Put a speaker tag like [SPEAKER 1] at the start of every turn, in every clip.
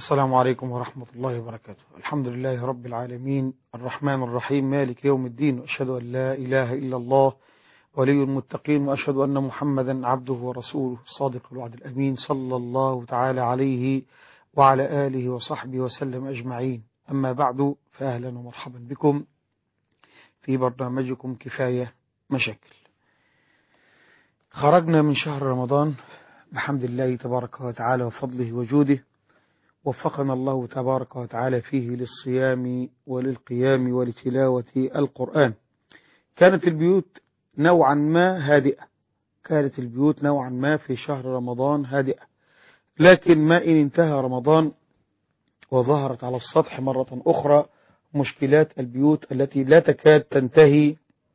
[SPEAKER 1] السلام عليكم ورحمة الله وبركاته الحمد لله رب العالمين الرحمن الرحيم مالك يوم الدين وأشهد أن لا إله إلا الله ولي المتقين وأشهد أن محمدا عبده ورسوله صادق الوعد الأمين صلى الله تعالى عليه وعلى آله وصحبه وسلم أجمعين أما بعد فأهلا ومرحبا بكم في برنامجكم كفاية مشاكل خرجنا من شهر رمضان بحمد الله تبارك وتعالى وفضله وجوده وفقنا الله تبارك وتعالى فيه للصيام وللقيام ولتلاوة القرآن كانت البيوت نوعا ما هادئة كانت البيوت نوعا ما في شهر رمضان هادئة لكن ما إن انتهى رمضان وظهرت على السطح مرة أخرى مشكلات البيوت التي لا تكاد تنتهي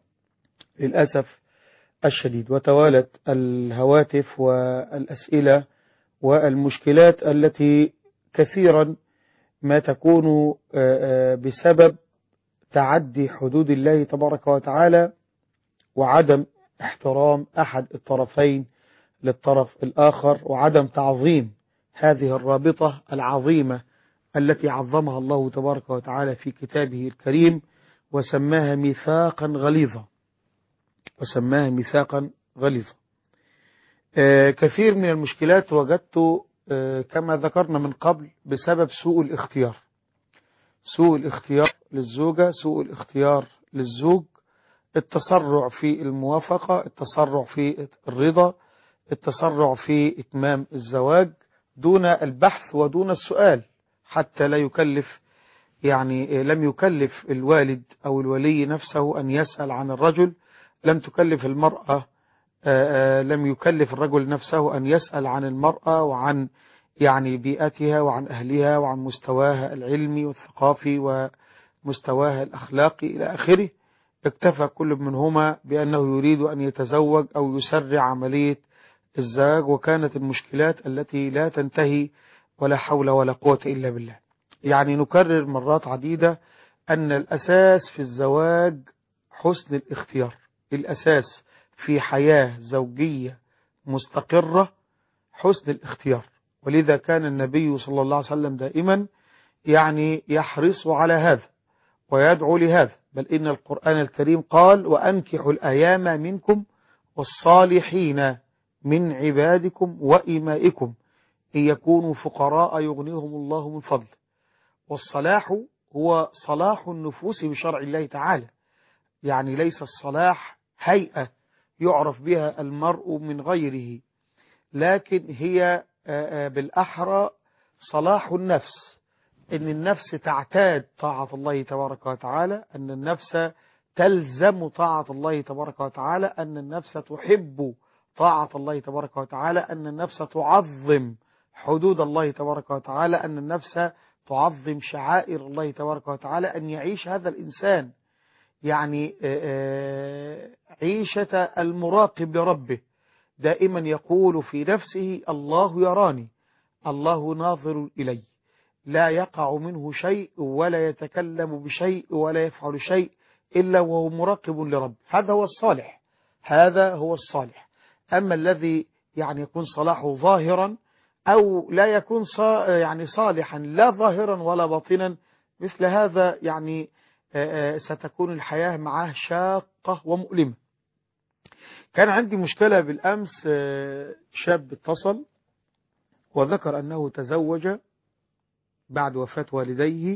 [SPEAKER 1] للأسف الشديد وتوالت الهواتف والأسئلة والمشكلات التي كثيرا ما تكون بسبب تعدي حدود الله تبارك وتعالى وعدم احترام أحد الطرفين للطرف الآخر وعدم تعظيم هذه الرابطة العظيمة التي عظمها الله تبارك وتعالى في كتابه الكريم وسماها ميثاقا غليظا وسماها ميثاقا غليظا كثير من المشكلات وجدت كما ذكرنا من قبل بسبب سوء الاختيار سوء الاختيار للزوجة سوء الاختيار للزوج التسرع في الموافقة التسرع في الرضا التسرع في إتمام الزواج دون البحث ودون السؤال حتى لا يكلف يعني لم يكلف الوالد أو الولي نفسه أن يسأل عن الرجل لم تكلف المرأة لم يكلف الرجل نفسه أن يسأل عن المرأة وعن يعني بيئتها وعن أهلها وعن مستواها العلمي والثقافي ومستواها الأخلاقي إلى آخره اكتفى كل منهما بأنه يريد أن يتزوج أو يسرع عملية الزواج وكانت المشكلات التي لا تنتهي ولا حول ولا قوة إلا بالله يعني نكرر مرات عديدة أن الأساس في الزواج حسن الاختيار الأساس في حياة زوجية مستقرة حسن الاختيار ولذا كان النبي صلى الله عليه وسلم دائما يعني يحرص على هذا ويدعو لهذا بل إن القرآن الكريم قال وأنكحوا الأيام منكم والصالحين من عبادكم وإمائكم إن يكونوا فقراء يغنيهم الله من فضل والصلاح هو صلاح النفوس بشرع الله تعالى يعني ليس الصلاح هيئة يعرف بها المرء من غيره لكن هي بالأحرى صلاح النفس أن النفس تعتاد طاعة الله تبارك وتعالى أن النفس تلزم طاعة الله تبارك وتعالى أن النفس تحب طاعة الله تبارك وتعالى أن النفس تعظم حدود الله تبارك وتعالى أن النفس تعظم شعائر الله تبارك وتعالى أن يعيش هذا الإنسان يعني عيشة المراقب لربه دائما يقول في نفسه الله يراني الله ناظر إلي لا يقع منه شيء ولا يتكلم بشيء ولا يفعل شيء إلا وهو مراقب لربه هذا هو الصالح هذا هو الصالح أما الذي يعني يكون صلاحه ظاهرا أو لا يكون يعني صالحا لا ظاهرا ولا باطنا مثل هذا يعني ستكون الحياة معه شاقة ومؤلمة كان عندي مشكلة بالأمس شاب اتصل وذكر أنه تزوج بعد وفاة والديه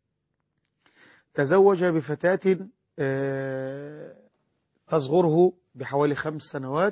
[SPEAKER 1] تزوج بفتاة تصغره بحوالي خمس سنوات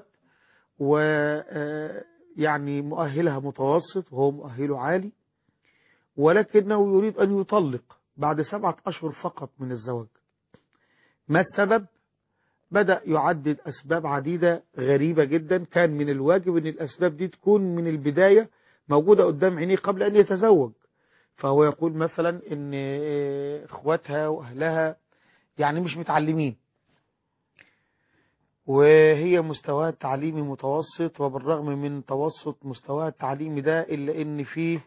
[SPEAKER 1] ويعني مؤهلها متوسط وهو مؤهله عالي ولكنه يريد أن يطلق بعد سبعة أشهر فقط من الزواج ما السبب؟ بدأ يعدد أسباب عديدة غريبة جدا كان من الواجب أن الأسباب دي تكون من البداية موجودة قدام عينيه قبل أن يتزوج فهو يقول مثلا أن إخواتها وأهلها يعني مش متعلمين وهي مستواها التعليمي متوسط وبالرغم من توسط مستواها التعليمي ده إلا أن فيه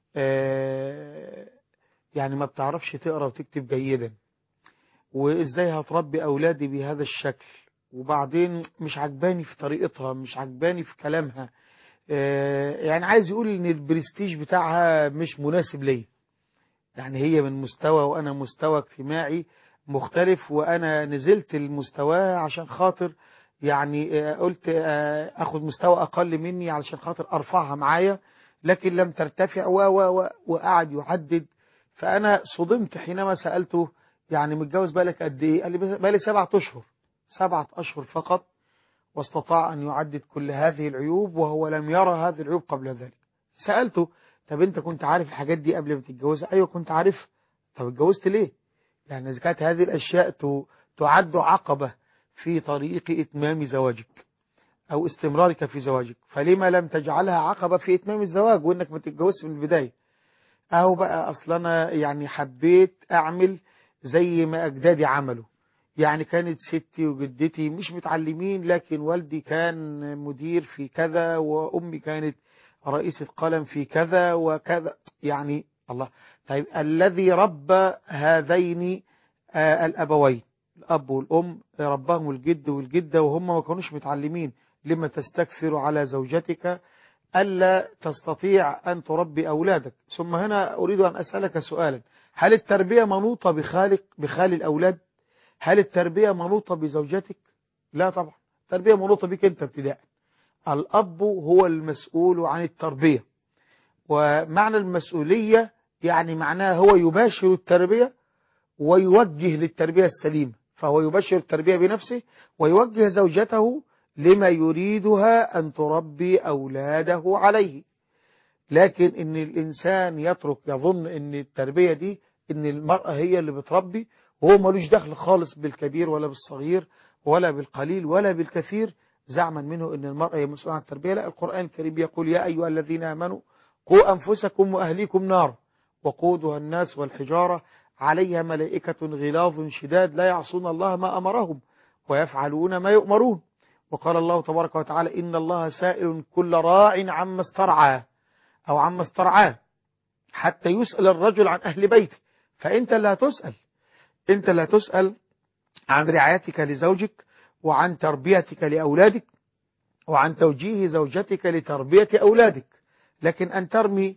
[SPEAKER 1] يعني ما بتعرفش تقرأ وتكتب جيدا وإزاي هتربي أولادي بهذا الشكل وبعدين مش عجباني في طريقتها مش عجباني في كلامها يعني عايز يقول ان البرستيج بتاعها مش مناسب ليا يعني هي من مستوى وانا مستوى اجتماعي مختلف وانا نزلت المستوى عشان خاطر يعني قلت اخد مستوى اقل مني علشان خاطر ارفعها معايا لكن لم ترتفع و و وقعد يعدد فانا صدمت حينما سالته يعني متجوز بالك قد ايه قال لي بالي سبعة اشهر سبعة اشهر فقط واستطاع ان يعدد كل هذه العيوب وهو لم يرى هذه العيوب قبل ذلك سالته طب انت كنت عارف الحاجات دي قبل ما تتجوزها ايوه كنت عارف طب اتجوزت ليه يعني اذا كانت هذه الاشياء تعد عقبه في طريق اتمام زواجك او استمرارك في زواجك فلما لم تجعلها عقبه في اتمام الزواج وانك ما تتجوزش من البدايه اهو بقى اصلا انا يعني حبيت اعمل زي ما اجدادي عملوا يعني كانت ستي وجدتي مش متعلمين لكن والدي كان مدير في كذا وامي كانت رئيسة قلم في كذا وكذا يعني الله طيب الذي ربى هذين آه الأبوين الأب والأم رباهم الجد والجدة وهم ما كانوش متعلمين لما تستكثر على زوجتك ألا تستطيع أن تربي أولادك ثم هنا أريد أن أسألك سؤالا هل التربية منوطة بخالق بخال الأولاد هل التربية منوطة بزوجتك لا طبعا التربية منوطة بك أنت ابتداء الأب هو المسؤول عن التربية ومعنى المسؤولية يعني معناه هو يباشر التربية ويوجه للتربية السليمة فهو يبشر التربية بنفسه ويوجه زوجته لما يريدها أن تربي أولاده عليه لكن إن الإنسان يترك يظن إن التربية دي إن المرأة هي اللي بتربي وهو ملوش دخل خالص بالكبير ولا بالصغير ولا بالقليل ولا بالكثير زعما منه ان المرأة هي مسؤولة عن التربية لا القرآن الكريم يقول يا أيها الذين آمنوا قوا أنفسكم وأهليكم نار وقودها الناس والحجارة عليها ملائكة غلاظ شداد لا يعصون الله ما أمرهم ويفعلون ما يؤمرون وقال الله تبارك وتعالى إن الله سائل كل راع عما استرعاه أو عما استرعاه حتى يسأل الرجل عن أهل بيته فأنت اللي هتسأل أنت اللي هتسأل عن رعايتك لزوجك وعن تربيتك لأولادك وعن توجيه زوجتك لتربية أولادك لكن أن ترمي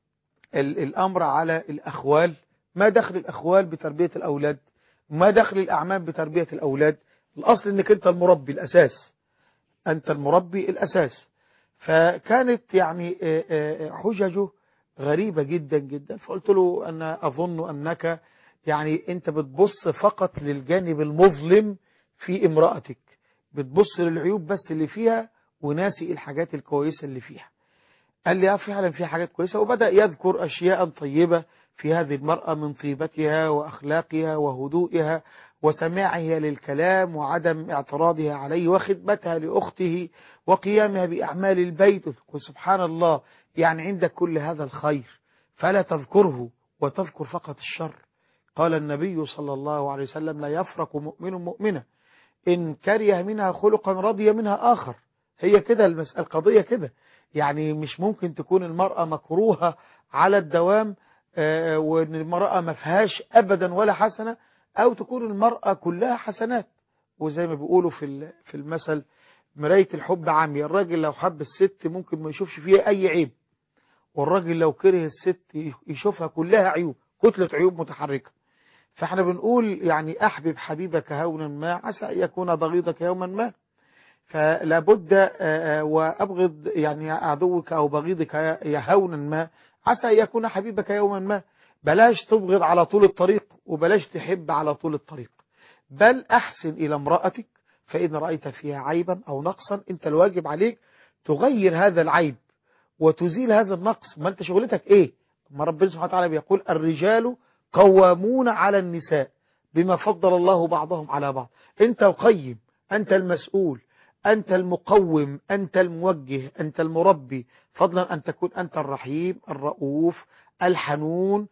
[SPEAKER 1] الأمر على الأخوال ما دخل الأخوال بتربية الأولاد ما دخل الأعمام بتربية الأولاد الأصل أنك أنت المربي الأساس أنت المربي الأساس فكانت يعني حججه غريبة جدا جدا فقلت له أنا أظن أنك يعني أنت بتبص فقط للجانب المظلم في امرأتك بتبص للعيوب بس اللي فيها وناسي الحاجات الكويسة اللي فيها قال لي اه فعلا في حاجات كويسة وبدأ يذكر أشياء طيبة في هذه المرأة من طيبتها وأخلاقها وهدوئها وسماعها للكلام وعدم اعتراضها عليه وخدمتها لأخته وقيامها بأعمال البيت سبحان الله يعني عندك كل هذا الخير فلا تذكره وتذكر فقط الشر قال النبي صلى الله عليه وسلم لا يفرق مؤمن مؤمنة إن كره منها خلقا رضي منها آخر هي كده المسألة القضية كده يعني مش ممكن تكون المرأة مكروهة على الدوام آه وان المرأة ما فيهاش أبدا ولا حسنة أو تكون المرأة كلها حسنات وزي ما بيقولوا في في المثل مراية الحب عامية الراجل لو حب الست ممكن ما يشوفش فيها أي عيب والراجل لو كره الست يشوفها كلها عيوب كتلة عيوب متحركة فاحنا بنقول يعني أحبب حبيبك هونا ما عسى أن يكون بغيضك يوما ما فلا بد وأبغض يعني عدوك أو بغيضك هونا ما عسى أن يكون حبيبك يوما ما بلاش تبغض على طول الطريق وبلاش تحب على طول الطريق بل أحسن إلى امرأتك فإن رأيت فيها عيبا أو نقصا أنت الواجب عليك تغير هذا العيب وتزيل هذا النقص ما أنت شغلتك إيه ما ربنا سبحانه وتعالى بيقول الرجال قوامون على النساء بما فضل الله بعضهم على بعض أنت القيم أنت المسؤول أنت المقوم أنت الموجه أنت المربي فضلا أن تكون أنت الرحيم الرؤوف الحنون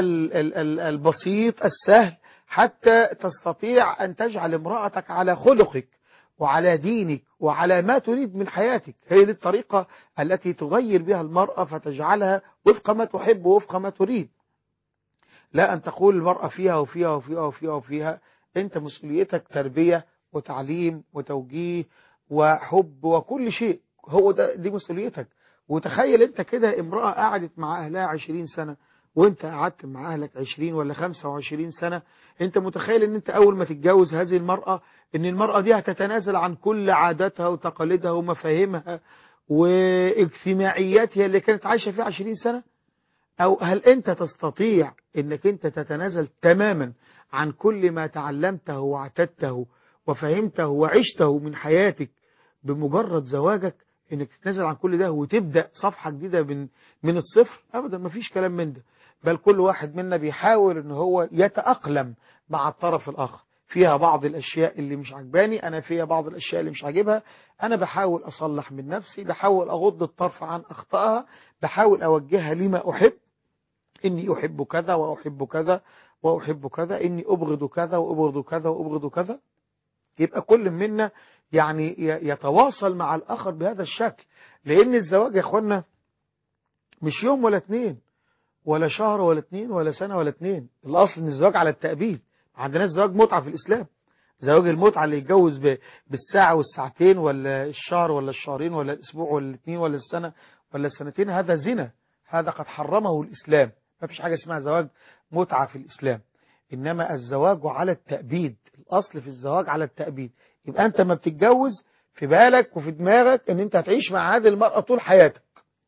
[SPEAKER 1] البسيط السهل حتى تستطيع أن تجعل امرأتك على خلقك وعلى دينك وعلى ما تريد من حياتك هي دي الطريقة التي تغير بها المرأة فتجعلها وفق ما تحب ووفق ما تريد لا أن تقول المرأة فيها وفيها وفيها وفيها وفيها أنت مسؤوليتك تربية وتعليم وتوجيه وحب وكل شيء هو ده دي مسؤوليتك وتخيل انت كده امرأة قعدت مع اهلها عشرين سنة وانت قعدت مع اهلك عشرين ولا خمسة وعشرين سنة انت متخيل ان انت اول ما تتجوز هذه المرأة ان المرأة دي هتتنازل عن كل عاداتها وتقاليدها ومفاهيمها واجتماعياتها اللي كانت عايشة فيها عشرين سنة او هل انت تستطيع انك انت تتنازل تماما عن كل ما تعلمته واعتدته وفهمته وعشته من حياتك بمجرد زواجك انك تتنازل عن كل ده وتبدا صفحه جديده من من الصفر ابدا ما فيش كلام من ده بل كل واحد منا بيحاول ان هو يتاقلم مع الطرف الاخر فيها بعض الاشياء اللي مش عجباني انا فيها بعض الاشياء اللي مش عاجبها انا بحاول اصلح من نفسي بحاول اغض الطرف عن اخطائها بحاول اوجهها لما احب اني احب كذا واحب كذا واحب كذا اني ابغض كذا وابغض كذا وابغض كذا يبقى كل منا يعني يتواصل مع الآخر بهذا الشكل لأن الزواج يا أخوانا مش يوم ولا اتنين ولا شهر ولا اتنين ولا سنة ولا اتنين الأصل إن الزواج على التأبيد ما عندناش زواج متعة في الإسلام زواج المتعة اللي يتجوز بالساعة والساعتين ولا الشهر ولا الشهرين ولا الأسبوع ولا الاثنين ولا السنة ولا السنتين هذا زنا هذا قد حرمه الإسلام ما فيش حاجة اسمها زواج متعة في الإسلام إنما الزواج على التأبيد الأصل في الزواج على التأبيد يبقى أنت ما بتتجوز في بالك وفي دماغك أن أنت هتعيش مع هذه المرأة طول حياتك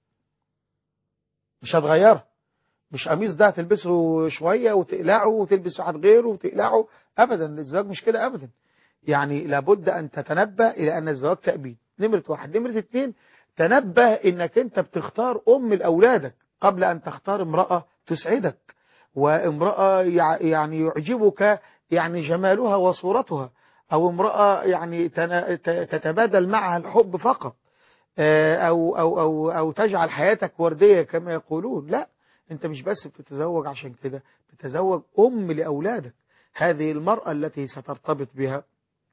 [SPEAKER 1] مش هتغيرها مش قميص ده هتلبسه شوية وتقلعه وتلبس واحد غيره وتقلعه أبدا الزواج مش كده أبدا يعني لابد أن تتنبه إلى أن الزواج تأبيد نمرة واحد نمرة اتنين تنبه أنك أنت بتختار أم لأولادك قبل أن تختار امرأة تسعدك وامرأة يعني يعجبك يعني جمالها وصورتها أو امرأة يعني تتبادل معها الحب فقط أو, أو, أو, أو تجعل حياتك وردية كما يقولون لا أنت مش بس بتتزوج عشان كده بتتزوج أم لأولادك هذه المرأة التي سترتبط بها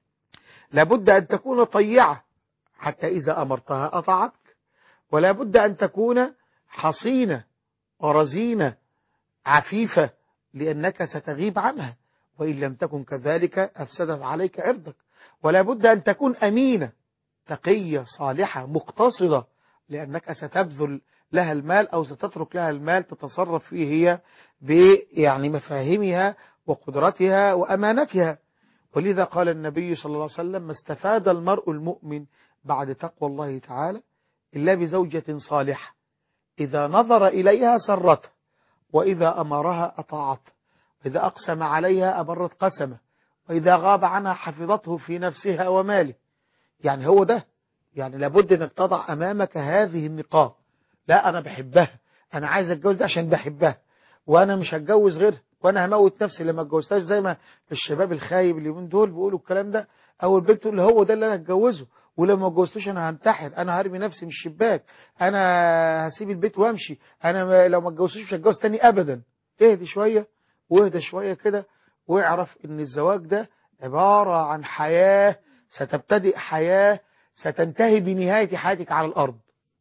[SPEAKER 1] لابد أن تكون طيعة حتى إذا أمرتها أطاعتك ولا بد أن تكون حصينة ورزينة عفيفة لأنك ستغيب عنها وإن لم تكن كذلك أفسدت عليك عرضك ولا بد أن تكون أمينة تقية صالحة مقتصدة لأنك ستبذل لها المال أو ستترك لها المال تتصرف فيه هي يعني مفاهيمها وقدرتها وأمانتها ولذا قال النبي صلى الله عليه وسلم ما استفاد المرء المؤمن بعد تقوى الله تعالى إلا بزوجة صالحة إذا نظر إليها سرته وإذا أمرها أطاعته وإذا أقسم عليها أبرت قسمه وإذا غاب عنها حفظته في نفسها وماله يعني هو ده يعني لابد أنك تضع أمامك هذه النقاط لا أنا بحبها أنا عايز أتجوز ده عشان بحبها وأنا مش هتجوز غيرها وأنا هموت نفسي لما اتجوزتهاش زي ما الشباب الخايب اللي من دول بيقولوا الكلام ده أو البنت تقول هو ده اللي أنا اتجوزه ولما ما اتجوزتوش انا هنتحر انا هرمي نفسي من الشباك انا هسيب البيت وامشي انا لو ما اتجوزتوش مش هتجوز تاني ابدا اهدي شويه واهدى شويه كده واعرف ان الزواج ده عباره عن حياه ستبتدئ حياه ستنتهي بنهايه حياتك على الارض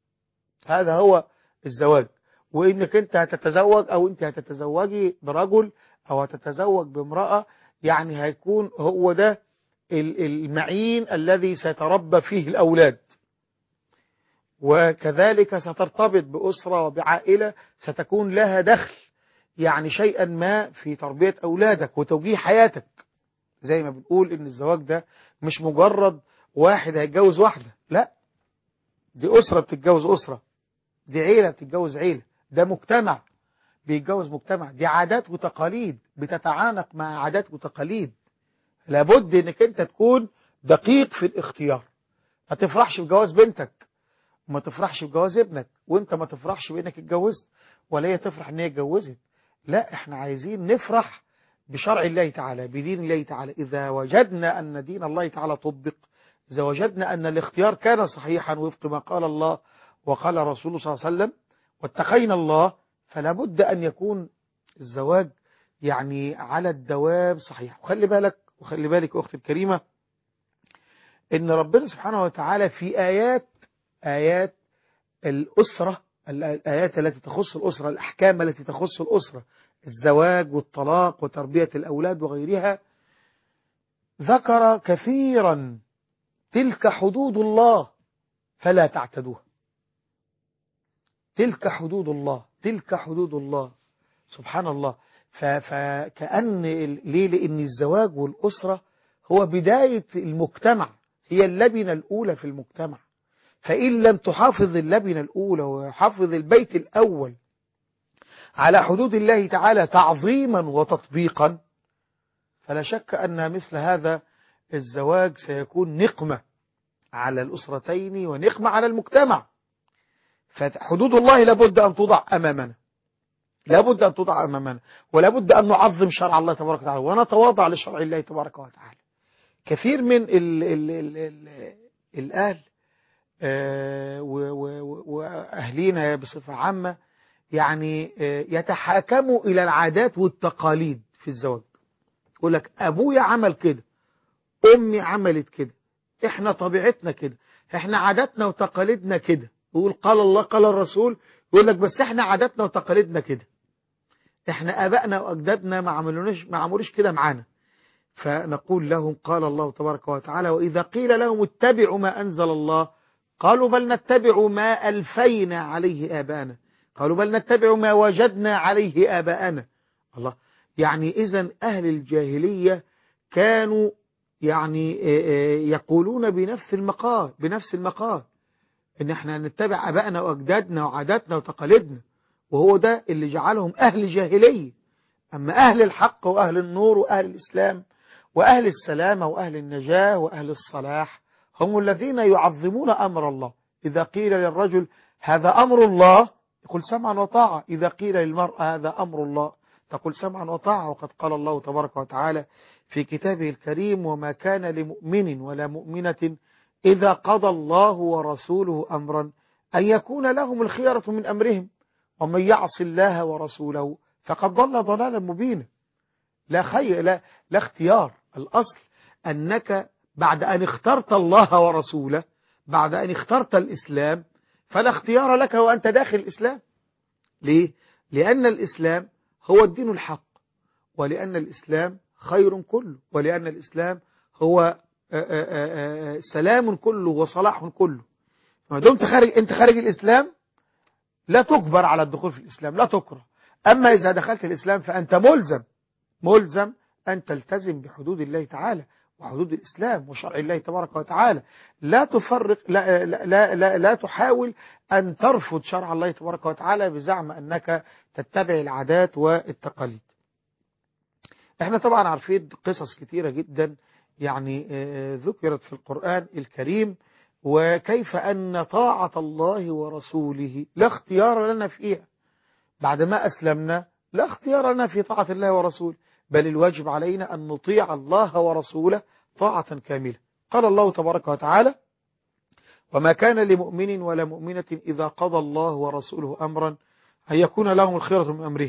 [SPEAKER 1] هذا هو الزواج وانك انت هتتزوج او انت هتتزوجي برجل او هتتزوج بامراه يعني هيكون هو ده المعين الذي سيتربى فيه الأولاد وكذلك سترتبط بأسرة وبعائلة ستكون لها دخل يعني شيئا ما في تربية أولادك وتوجيه حياتك زي ما بنقول إن الزواج ده مش مجرد واحد هيتجوز واحدة لا دي أسرة بتتجوز أسرة دي عيلة بتتجوز عيلة ده مجتمع بيتجوز مجتمع دي عادات وتقاليد بتتعانق مع عادات وتقاليد لابد انك انت تكون دقيق في الاختيار ما تفرحش بجواز بنتك وما تفرحش بجواز ابنك وانت ما تفرحش بانك اتجوزت ولا هي تفرح ان هي اتجوزت لا احنا عايزين نفرح بشرع الله تعالى بدين الله تعالى اذا وجدنا ان دين الله تعالى طبق اذا وجدنا ان الاختيار كان صحيحا وفق ما قال الله وقال رسوله صلى الله عليه وسلم واتقينا الله فلا بد ان يكون الزواج يعني على الدوام صحيح وخلي بالك وخلي بالك أختي الكريمة إن ربنا سبحانه وتعالى في آيات آيات الأسرة الآيات التي تخص الأسرة الأحكام التي تخص الأسرة الزواج والطلاق وتربية الأولاد وغيرها ذكر كثيرا تلك حدود الله فلا تعتدوها تلك حدود الله تلك حدود الله سبحان الله فكأن ليه لأن الزواج والأسرة هو بداية المجتمع هي اللبنة الأولى في المجتمع فإن لم تحافظ اللبنة الأولى ويحافظ البيت الأول على حدود الله تعالى تعظيما وتطبيقا فلا شك أن مثل هذا الزواج سيكون نقمة على الأسرتين ونقمة على المجتمع فحدود الله لابد أن توضع أمامنا لابد أن توضع أمامنا ولابد أن نعظم شرع الله تبارك وتعالى ونتواضع لشرع الله تبارك وتعالى كثير من ال ال ال ال الأهل آه وأهلينا بصفة عامة يعني آه يتحاكموا إلى العادات والتقاليد في الزواج يقول لك أبويا عمل كده أمي عملت كده إحنا طبيعتنا كده إحنا عاداتنا وتقاليدنا كده يقول قال الله قال الرسول يقول لك بس إحنا عاداتنا وتقاليدنا كده إحنا آبائنا وأجدادنا ما عملوناش ما عملوش كده معانا فنقول لهم قال الله تبارك وتعالى وإذا قيل لهم اتبعوا ما أنزل الله قالوا بل نتبع ما ألفينا عليه آباءنا قالوا بل نتبع ما وجدنا عليه آباءنا الله يعني إذا أهل الجاهلية كانوا يعني يقولون بنفس المقال بنفس المقال ان احنا نتبع ابائنا واجدادنا وعاداتنا وتقاليدنا وهو ده اللي جعلهم اهل جاهليه اما اهل الحق واهل النور واهل الاسلام واهل السلامه واهل النجاه واهل الصلاح هم الذين يعظمون امر الله اذا قيل للرجل هذا امر الله يقول سمعا وطاعه اذا قيل للمراه هذا امر الله تقول سمعا وطاعه وقد قال الله تبارك وتعالى في كتابه الكريم وما كان لمؤمن ولا مؤمنه إذا قضى الله ورسوله أمرا أن يكون لهم الخيرة من أمرهم ومن يعص الله ورسوله فقد ضل ضلالا مبينا لا خير لا, لا اختيار الأصل أنك بعد أن اخترت الله ورسوله بعد أن اخترت الإسلام فلا اختيار لك وأنت داخل الإسلام ليه؟ لأن الإسلام هو الدين الحق ولأن الإسلام خير كله ولأن الإسلام هو سلام كله وصلاح كله ما دمت خارج انت خارج الاسلام لا تجبر على الدخول في الاسلام لا تكره اما اذا دخلت الاسلام فانت ملزم ملزم ان تلتزم بحدود الله تعالى وحدود الاسلام وشرع الله تبارك وتعالى لا تفرق لا لا لا, لا, لا تحاول ان ترفض شرع الله تبارك وتعالى بزعم انك تتبع العادات والتقاليد احنا طبعا عارفين قصص كثيره جدا يعني ذكرت في القرآن الكريم وكيف أن طاعة الله ورسوله لا اختيار لنا فيها بعدما أسلمنا لا اختيار لنا في طاعة الله ورسوله بل الواجب علينا أن نطيع الله ورسوله طاعة كاملة قال الله تبارك وتعالى وما كان لمؤمن ولا مؤمنة إذا قضى الله ورسوله أمرا أن يكون لهم الخيرة من أمرهم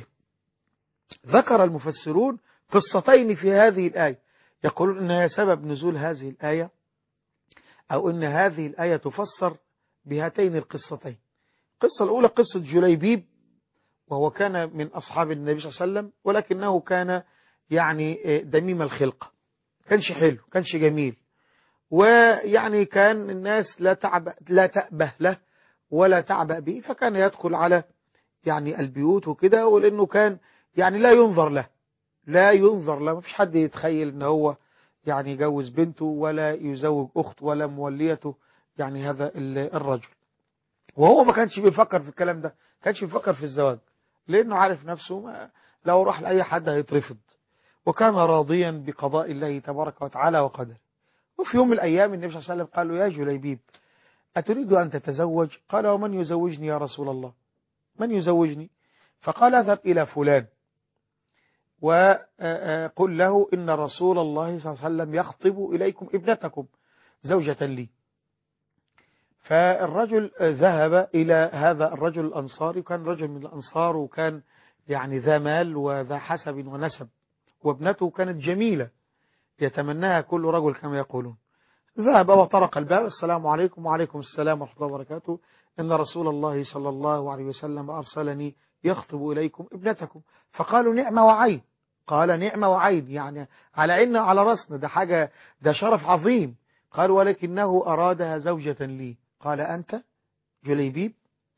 [SPEAKER 1] ذكر المفسرون قصتين في هذه الآية يقولون أنها سبب نزول هذه الآية أو أن هذه الآية تفسر بهاتين القصتين القصة الأولى قصة جليبيب وهو كان من أصحاب النبي صلى الله عليه وسلم ولكنه كان يعني دميم الخلقة كانش حلو كانش جميل ويعني كان الناس لا تعبأ لا تأبه له ولا تعبأ به فكان يدخل على يعني البيوت وكده ولأنه كان يعني لا ينظر له لا ينظر له ما فيش حد يتخيل ان هو يعني يجوز بنته ولا يزوج اخت ولا موليته يعني هذا الرجل وهو ما كانش بيفكر في الكلام ده ما كانش بيفكر في الزواج لانه عارف نفسه ما لو راح لاي حد هيترفض وكان راضيا بقضاء الله تبارك وتعالى وقدره وفي يوم من الايام النبي صلى الله عليه وسلم قال له يا جليبيب اتريد ان تتزوج قال ومن يزوجني يا رسول الله من يزوجني فقال اذهب الى فلان وقل له إن رسول الله صلى الله عليه وسلم يخطب إليكم ابنتكم زوجة لي فالرجل ذهب إلى هذا الرجل الأنصاري كان رجل من الأنصار وكان يعني ذا مال وذا حسب ونسب وابنته كانت جميلة يتمناها كل رجل كما يقولون ذهب وطرق الباب السلام عليكم وعليكم السلام ورحمة الله وبركاته إن رسول الله صلى الله عليه وسلم أرسلني يخطب إليكم ابنتكم فقالوا نعمة وعين قال نعمة وعين يعني على عنا على رأسنا ده حاجة ده شرف عظيم قال ولكنه أرادها زوجة لي قال أنت جليبيب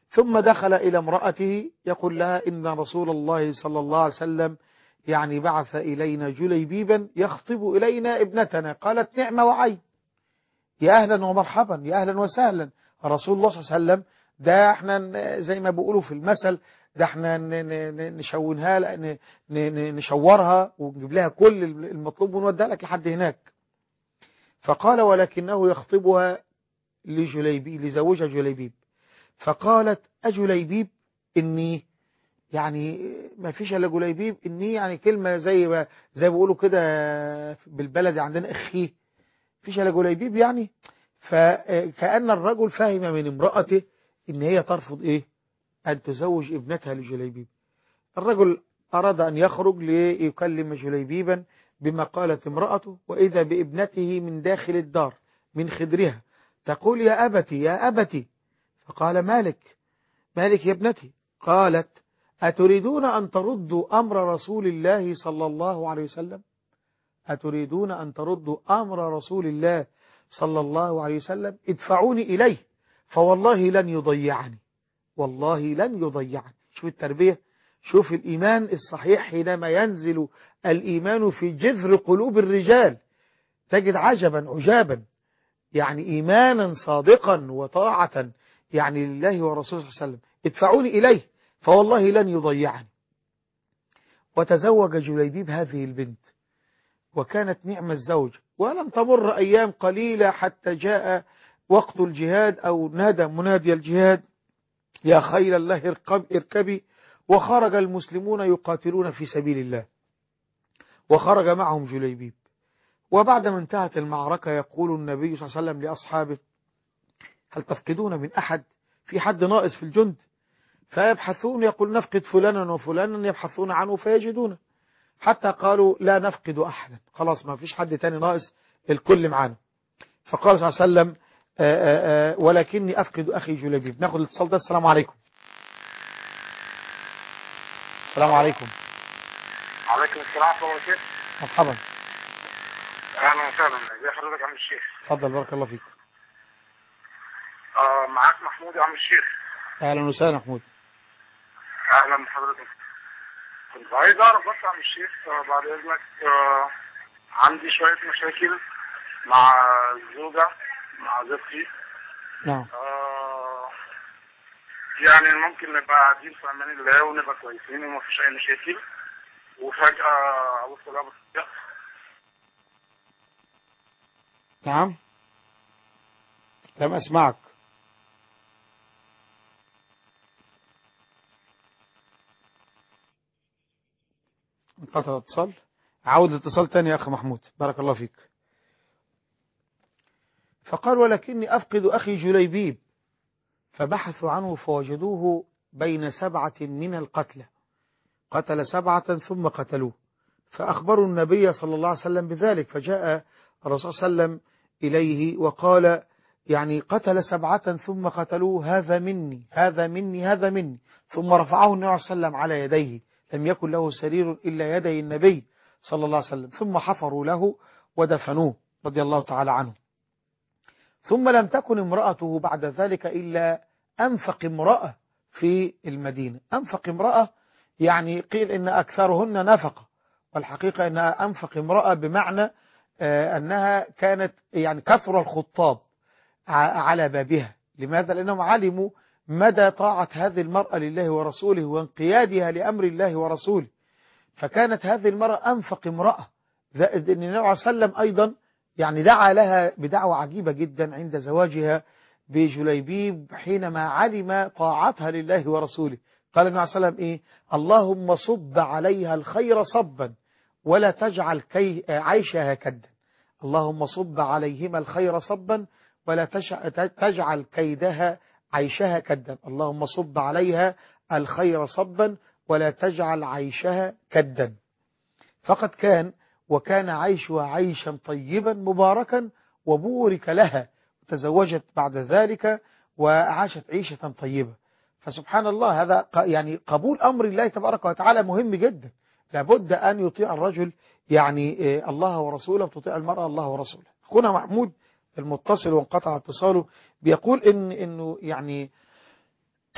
[SPEAKER 1] ثم دخل إلى امرأته يقول لها إن رسول الله صلى الله عليه وسلم يعني بعث إلينا جليبيبا يخطب إلينا ابنتنا قالت نعمة وعين يا أهلا ومرحبا يا أهلا وسهلا رسول الله صلى الله عليه وسلم ده احنا زي ما بيقولوا في المثل ده احنا نشونها نشورها ونجيب لها كل المطلوب ونوديها لك لحد هناك فقال ولكنه يخطبها لجليبيب لزوجها جليبيب فقالت أجليبيب إني يعني ما فيش إلا جليبيب إني يعني كلمة زي زي بيقولوا كده بالبلد عندنا أخيه فيش إلا جليبيب يعني فكأن الرجل فهم من امرأته إن هي ترفض إيه أن تزوج ابنتها لجليبيب الرجل أراد أن يخرج ليكلم جليبيبا بما قالت امرأته وإذا بابنته من داخل الدار من خدرها تقول يا أبتي يا أبتي فقال مالك مالك يا ابنتي قالت أتريدون أن تردوا أمر رسول الله صلى الله عليه وسلم أتريدون أن تردوا أمر رسول الله صلى الله عليه وسلم ادفعوني إليه فوالله لن يضيعني والله لن يضيعني شوف التربية شوف الإيمان الصحيح حينما ينزل الإيمان في جذر قلوب الرجال تجد عجبا عجابا يعني إيمانا صادقا وطاعة يعني لله ورسوله صلى الله عليه وسلم ادفعوني إليه فوالله لن يضيعني وتزوج جليبيب هذه البنت وكانت نعم الزوج ولم تمر أيام قليلة حتى جاء وقت الجهاد أو نادى منادي الجهاد يا خيل الله اركب اركبي وخرج المسلمون يقاتلون في سبيل الله وخرج معهم جليبيب وبعدما انتهت المعركة يقول النبي صلى الله عليه وسلم لأصحابه هل تفقدون من أحد في حد ناقص في الجند فيبحثون يقول نفقد فلانا وفلانا يبحثون عنه فيجدونه حتى قالوا لا نفقد أحدا خلاص ما فيش حد تاني ناقص الكل معانا فقال صلى الله عليه وسلم آآ آآ ولكني أفقد أخي جلبيب ناخد الاتصال ده السلام عليكم السلام عليكم
[SPEAKER 2] عليكم السلام ورحمة الله وبركاته
[SPEAKER 1] مرحبا
[SPEAKER 2] أهلا وسهلا ازي حضرتك يا عم الشيخ
[SPEAKER 1] اتفضل بارك الله فيك
[SPEAKER 2] آه معاك محمود يا عم الشيخ
[SPEAKER 1] اهلا وسهلا محمود
[SPEAKER 2] أهلا بحضرتك كنت عايز أعرف بس يا عم الشيخ آه بعد إذنك آه عندي شوية مشاكل مع الزوجة مع زوجتي
[SPEAKER 1] نعم
[SPEAKER 2] آه يعني ممكن نبقى قاعدين في أمان الله ونبقى كويسين ومفيش أي مشاكل وفجأة أبص لها بص
[SPEAKER 1] نعم لم أسمعك انقطع الاتصال عاود الاتصال تاني يا أخي محمود بارك الله فيك فقال ولكني أفقد أخي جليبيب فبحثوا عنه فوجدوه بين سبعة من القتلى قتل سبعة ثم قتلوه فأخبروا النبي صلى الله عليه وسلم بذلك فجاء الرسول صلى الله عليه وسلم إليه وقال يعني قتل سبعة ثم قتلوه هذا مني هذا مني هذا مني ثم رفعه النبي صلى الله عليه وسلم على يديه لم يكن له سرير إلا يدي النبي صلى الله عليه وسلم ثم حفروا له ودفنوه رضي الله تعالى عنه ثم لم تكن امرأته بعد ذلك إلا أنفق امرأة في المدينة أنفق امرأة يعني قيل إن أكثرهن نفقة والحقيقة أنها أنفق امرأة بمعنى أنها كانت يعني كثر الخطاب على بابها لماذا؟ لأنهم علموا مدى طاعة هذه المرأة لله ورسوله وانقيادها لأمر الله ورسوله فكانت هذه المرأة أنفق امرأة النبي صلى الله عليه وسلم أيضا يعني دعا لها بدعوة عجيبة جدا عند زواجها بجليبيب حينما علم طاعتها لله ورسوله قال النبي عليه وسلم إيه اللهم صب عليها الخير صبا ولا تجعل كي عيشها كدا اللهم صب عليهما الخير صبا ولا تجعل كيدها عيشها كدا اللهم صب عليها الخير صبا ولا تجعل عيشها كدا فقد كان وكان عيشها عيشا طيبا مباركا وبورك لها تزوجت بعد ذلك وعاشت عيشة طيبة فسبحان الله هذا يعني قبول أمر الله تبارك وتعالى مهم جدا لابد أن يطيع الرجل يعني الله ورسوله وتطيع المرأة الله ورسوله أخونا محمود المتصل وانقطع اتصاله بيقول إن إنه يعني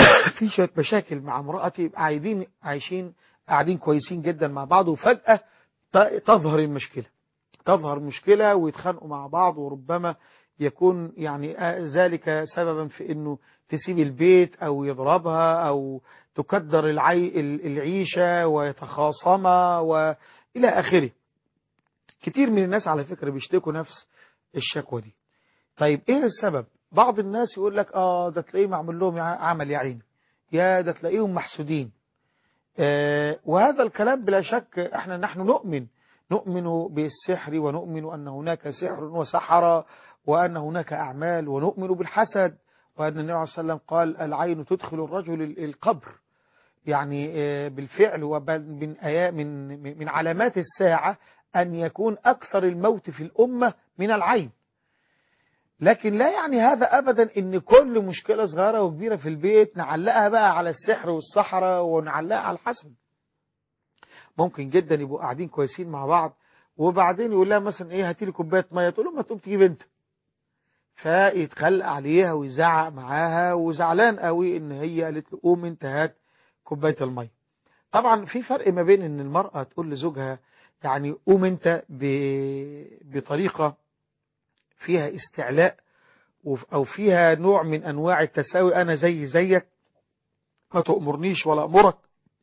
[SPEAKER 1] في شوية مشاكل مع امرأتي قاعدين عايشين قاعدين كويسين جدا مع بعض وفجأة ت- تظهر المشكلة تظهر مشكلة ويتخانقوا مع بعض وربما يكون يعني آه ذلك سببا في انه تسيب البيت او يضربها او تكدر العي ال- العيشة ويتخاصما والى اخره كتير من الناس على فكرة بيشتكوا نفس الشكوى دي طيب ايه السبب بعض الناس يقول لك اه ده تلاقيه معمول لهم يع- عمل يا عيني يا ده تلاقيهم محسودين آه وهذا الكلام بلا شك احنا نحن نؤمن نؤمن بالسحر ونؤمن أن هناك سحر وسحر وأن هناك أعمال ونؤمن بالحسد وأن النبي عليه وسلم قال العين تدخل الرجل ال- القبر يعني آه، بالفعل ومن آيا- من من علامات الساعة أن يكون أكثر الموت في الأمة من العين لكن لا يعني هذا أبدا أن كل مشكلة صغيرة وكبيرة في البيت نعلقها بقى على السحر والسحرة ونعلقها على الحسد ممكن جدا يبقوا قاعدين كويسين مع بعض وبعدين يقول لها مثلا ايه هاتي لي كوبايه ميه تقول له ما تقوم تجيب انت فيتخلق عليها ويزعق معاها وزعلان قوي ان هي قالت له قوم انت هات كوبايه الميه طبعا في فرق ما بين ان المراه تقول لزوجها يعني قوم انت ب- بطريقه فيها استعلاء وف- او فيها نوع من انواع التساوي انا زي زيك ما تأمرنيش ولا امرك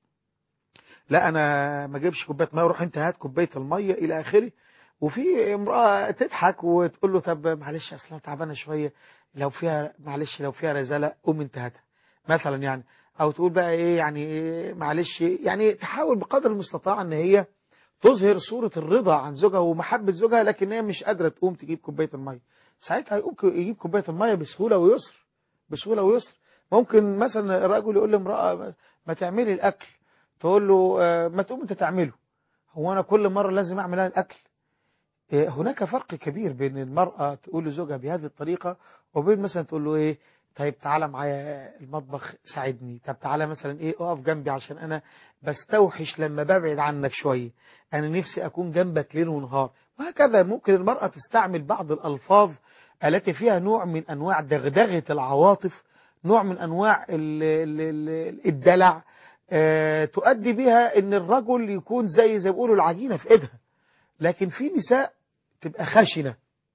[SPEAKER 1] لا انا ما اجيبش كوبايه ميه روح انت هات كوبايه الميه الى اخره وفي امراه تضحك وتقول له طب معلش اصل انا تعبانه شويه لو فيها معلش لو فيها رزاله قوم انت هاتها مثلا يعني او تقول بقى ايه يعني إيه معلش يعني تحاول بقدر المستطاع ان هي تظهر صوره الرضا عن زوجها ومحبه زوجها لكن هي مش قادره تقوم تجيب كوبايه الميه ساعتها يقوم يجيب كوبايه الميه بسهوله ويسر بسهوله ويسر ممكن مثلا الرجل يقول لامراه ما تعملي الاكل تقول له آه، ما تقوم انت تعمله هو انا كل مره لازم اعمل انا الاكل آه، هناك فرق كبير بين المراه تقول لزوجها بهذه الطريقه وبين مثلا تقول له ايه طيب تعالى معايا المطبخ ساعدني طب تعالى مثلا ايه اقف جنبي عشان انا بستوحش لما ببعد عنك شويه انا نفسي اكون جنبك ليل ونهار وهكذا ممكن المراه تستعمل بعض الالفاظ التي فيها نوع من انواع دغدغه العواطف نوع من انواع ال- ال- ال- الدلع آه، تؤدي بها ان الرجل يكون زي زي ما بيقولوا العجينه في ايدها لكن في نساء تبقى خشنه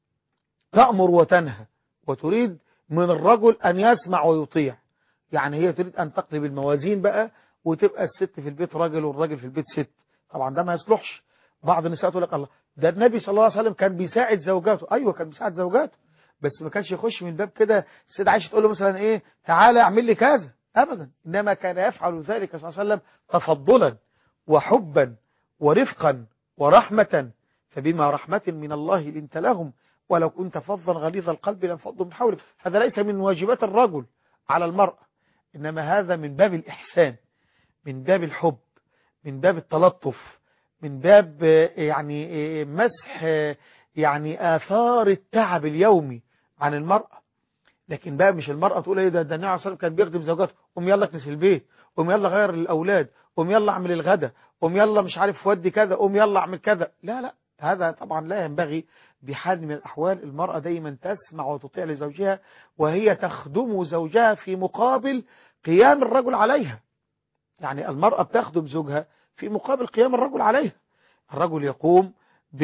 [SPEAKER 1] تأمر وتنهى وتريد من الرجل ان يسمع ويطيع يعني هي تريد ان تقلب الموازين بقى وتبقى الست في البيت راجل والراجل في البيت ست طبعا ده ما يصلحش بعض النساء تقول لك الله ده النبي صلى الله عليه وسلم كان بيساعد زوجاته ايوه كان بيساعد زوجاته بس ما كانش يخش من الباب كده السيدة عائشة تقول له مثلا ايه تعالى اعمل لي كذا ابدا انما كان يفعل ذلك صلى الله عليه وسلم تفضلا وحبا ورفقا ورحمة فبما رحمة من الله لنت لهم ولو كنت فظا غليظ القلب لانفضوا من حولك هذا ليس من واجبات الرجل على المرأة إنما هذا من باب الإحسان من باب الحب من باب التلطف من باب آه، يعني آه، مسح آه، يعني آثار التعب اليومي عن المرأة لكن بقى مش المرأة تقول ايه ده ده النبي عليه الصلاة والسلام كان بيخدم زوجاته قوم يلا اكنس البيت قوم يلا غير للأولاد قوم يلا اعمل الغدا قوم يلا مش عارف ودي كذا قوم يلا اعمل كذا لا لا هذا طبعا لا ينبغي بحال من الأحوال المرأة دايما تسمع وتطيع لزوجها وهي تخدم زوجها في مقابل قيام الرجل عليها يعني المرأة بتخدم زوجها في مقابل قيام الرجل عليها الرجل يقوم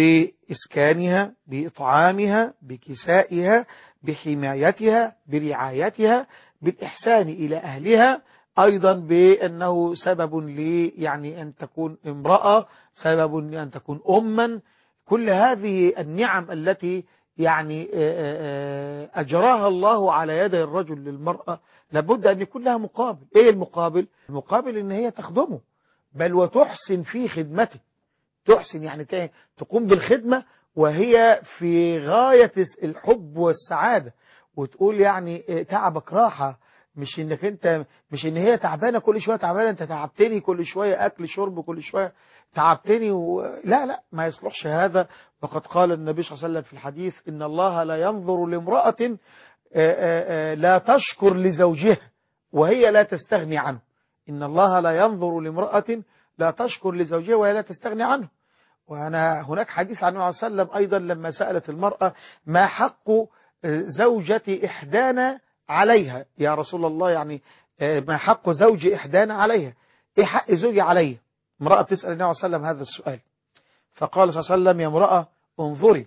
[SPEAKER 1] بإسكانها بإطعامها بكسائها بحمايتها برعايتها بالإحسان إلى أهلها أيضا بأنه سبب لي يعني أن تكون امرأة سبب لأن تكون أما كل هذه النعم التي يعني آه، آه، أجراها الله على يد الرجل للمرأة لابد أن يكون لها مقابل إيه المقابل؟ المقابل أن هي تخدمه بل وتحسن في خدمته تحسن يعني ت- تقوم بالخدمة وهي في غاية الحب والسعادة وتقول يعني إيه، تعبك راحة مش انك انت مش ان هي تعبانه كل شويه تعبانه انت تعبتني كل شويه اكل شرب كل شويه تعبتني و... لا لا ما يصلحش هذا وقد قال النبي صلى الله عليه وسلم في الحديث ان الله لا ينظر لامراه آه، آه، آه، لا تشكر لزوجها وهي لا تستغني عنه ان الله لا ينظر لامراه لا تشكر لزوجها وهي لا تستغني عنه وأنا هناك حديث عن النبي صلى الله عليه وسلم أيضا لما سألت المرأة ما حق زوجة إحدانا عليها يا رسول الله يعني آه، ما حق زوج إحدانا عليها إيه حق زوجي عليا امرأة بتسأل النبي صلى الله عليه وسلم هذا السؤال فقال صلى الله عليه وسلم يا امرأة انظري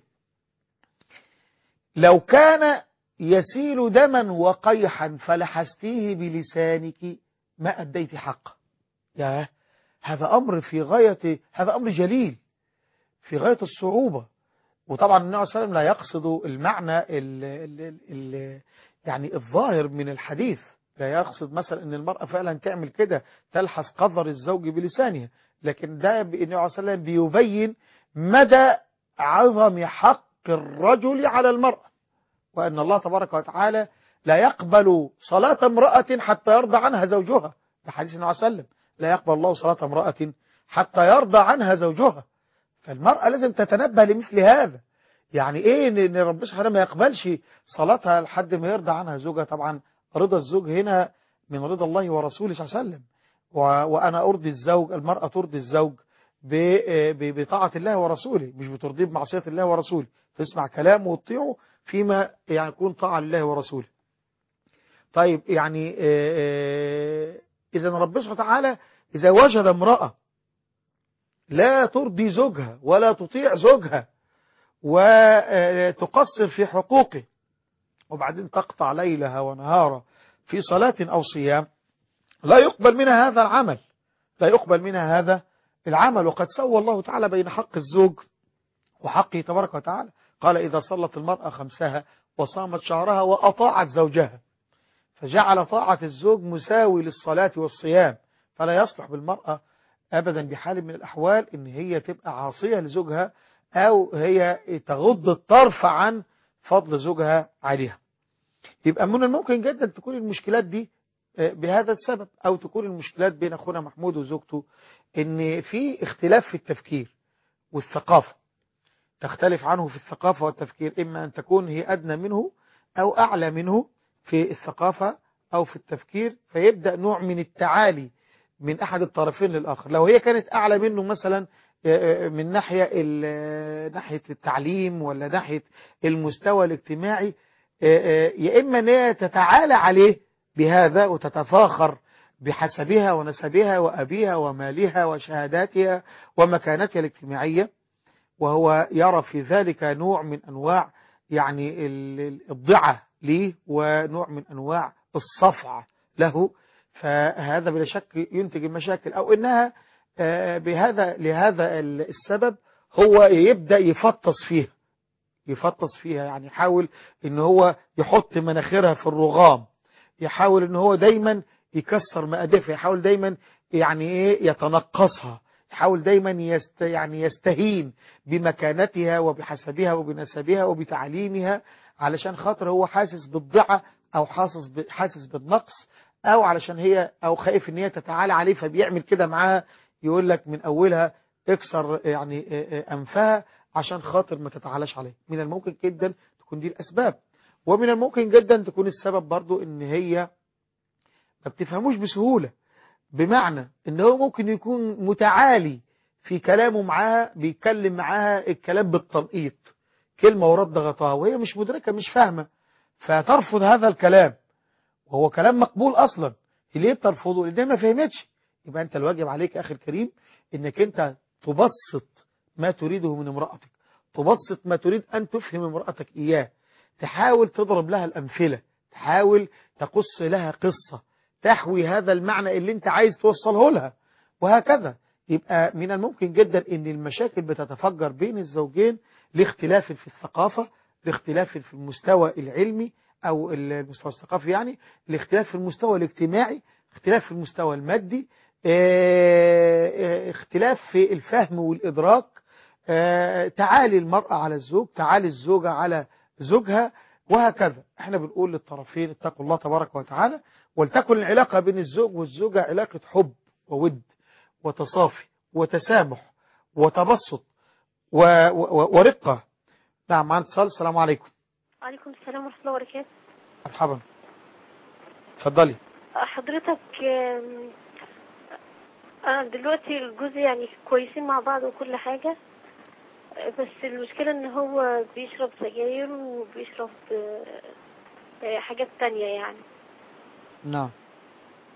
[SPEAKER 1] لو كان يسيل دما وقيحا فلحستيه بلسانك ما أديت حقه يا هذا أمر في غاية هذا أمر جليل في غاية الصعوبة وطبعا النبي صلى الله عليه وسلم لا يقصد المعنى ال ال ال يعني الظاهر من الحديث لا يقصد مثلا ان المرأة فعلا تعمل كده تلحس قذر الزوج بلسانها لكن ده النبي صلى الله عليه وسلم بيبين مدى عظم حق الرجل على المرأة وأن الله تبارك وتعالى لا يقبل صلاة امرأة حتى يرضى عنها زوجها ده حديث النبي صلى الله عليه وسلم لا يقبل الله صلاة امرأة حتى يرضى عنها زوجها فالمرأة لازم تتنبه لمثل هذا يعني ايه ان إن ربنا سبحانه ما يقبلش صلاتها لحد ما يرضى عنها زوجها طبعا رضا الزوج هنا من رضا الله ورسوله صلى الله عليه وسلم و- وانا ارضي الزوج المرأة ترضي الزوج ب- ب- بطاعة الله ورسوله مش بترضيه بمعصية الله ورسوله تسمع كلامه وتطيعه فيما يعني يكون طاعة لله ورسوله طيب يعني إذا ربنا سبحانه وتعالى إذا وجد امرأة لا ترضي زوجها ولا تطيع زوجها وتقصر في حقوقه وبعدين تقطع ليلها ونهارها في صلاة أو صيام لا يقبل منها هذا العمل لا يقبل منها هذا العمل وقد سوى الله تعالى بين حق الزوج وحقه تبارك وتعالى قال إذا صلت المرأة خمسها وصامت شهرها وأطاعت زوجها فجعل طاعة الزوج مساوي للصلاة والصيام فلا يصلح بالمرأة أبدا بحال من الأحوال إن هي تبقى عاصية لزوجها أو هي تغض الطرف عن فضل زوجها عليها يبقى من الممكن جدا تكون المشكلات دي بهذا السبب أو تكون المشكلات بين أخونا محمود وزوجته إن في اختلاف في التفكير والثقافة تختلف عنه في الثقافة والتفكير إما أن تكون هي أدنى منه أو أعلى منه في الثقافة أو في التفكير فيبدأ نوع من التعالي من أحد الطرفين للآخر لو هي كانت أعلى منه مثلا من ناحية ناحية التعليم ولا ناحية المستوى الاجتماعي يا إما أن هي تتعالى عليه بهذا وتتفاخر بحسبها ونسبها وأبيها ومالها وشهاداتها ومكانتها الاجتماعية وهو يرى في ذلك نوع من أنواع يعني الضعة ليه ونوع من أنواع الصفع له فهذا بلا شك ينتج المشاكل أو إنها بهذا لهذا السبب هو يبدأ يفطس فيها يفطس فيها يعني يحاول ان هو يحط مناخيرها في الرغام يحاول ان هو دايما يكسر مقادفها يحاول دايما يعني ايه يتنقصها يحاول دايما يست يعني يستهين بمكانتها وبحسبها وبنسبها وبتعليمها علشان خاطر هو حاسس بالضعة او حاسس حاسس بالنقص او علشان هي او خايف ان هي تتعالى عليه فبيعمل كده معاها يقول لك من اولها اكسر يعني انفها عشان خاطر ما تتعالاش عليه من الممكن جدا تكون دي الاسباب ومن الممكن جدا تكون السبب برضو ان هي ما بتفهموش بسهولة بمعنى ان هو ممكن يكون متعالي في كلامه معاها بيتكلم معاها الكلام بالتنقيط كلمة ورد غطاها وهي مش مدركة مش فاهمة فترفض هذا الكلام وهو كلام مقبول اصلا ليه بترفضه لان ما فهمتش يبقى انت الواجب عليك اخي الكريم انك انت تبسط ما تريده من امرأتك تبسط ما تريد ان تفهم امرأتك اياه تحاول تضرب لها الامثلة تحاول تقص لها قصة تحوي هذا المعنى اللي انت عايز توصله لها وهكذا يبقى من الممكن جدا ان المشاكل بتتفجر بين الزوجين لاختلاف في الثقافة لاختلاف في المستوى العلمي او المستوى الثقافي يعني لاختلاف في المستوى الاجتماعي اختلاف في المستوى المادي اختلاف في الفهم والإدراك تعالي المرأة على الزوج تعالي الزوجة على زوجها وهكذا احنا بنقول للطرفين اتقوا الله تبارك وتعالى ولتكن العلاقة بين الزوج والزوجة علاقة حب وود وتصافي وتسامح وتبسط و و ورقة نعم معنا اتصال السلام عليكم
[SPEAKER 3] وعليكم السلام ورحمة الله وبركاته
[SPEAKER 1] مرحبا اتفضلي
[SPEAKER 3] حضرتك أنا دلوقتي الجوز يعني كويسين مع بعض وكل حاجة بس المشكلة ان هو بيشرب سجاير وبيشرب حاجات تانية يعني
[SPEAKER 1] نعم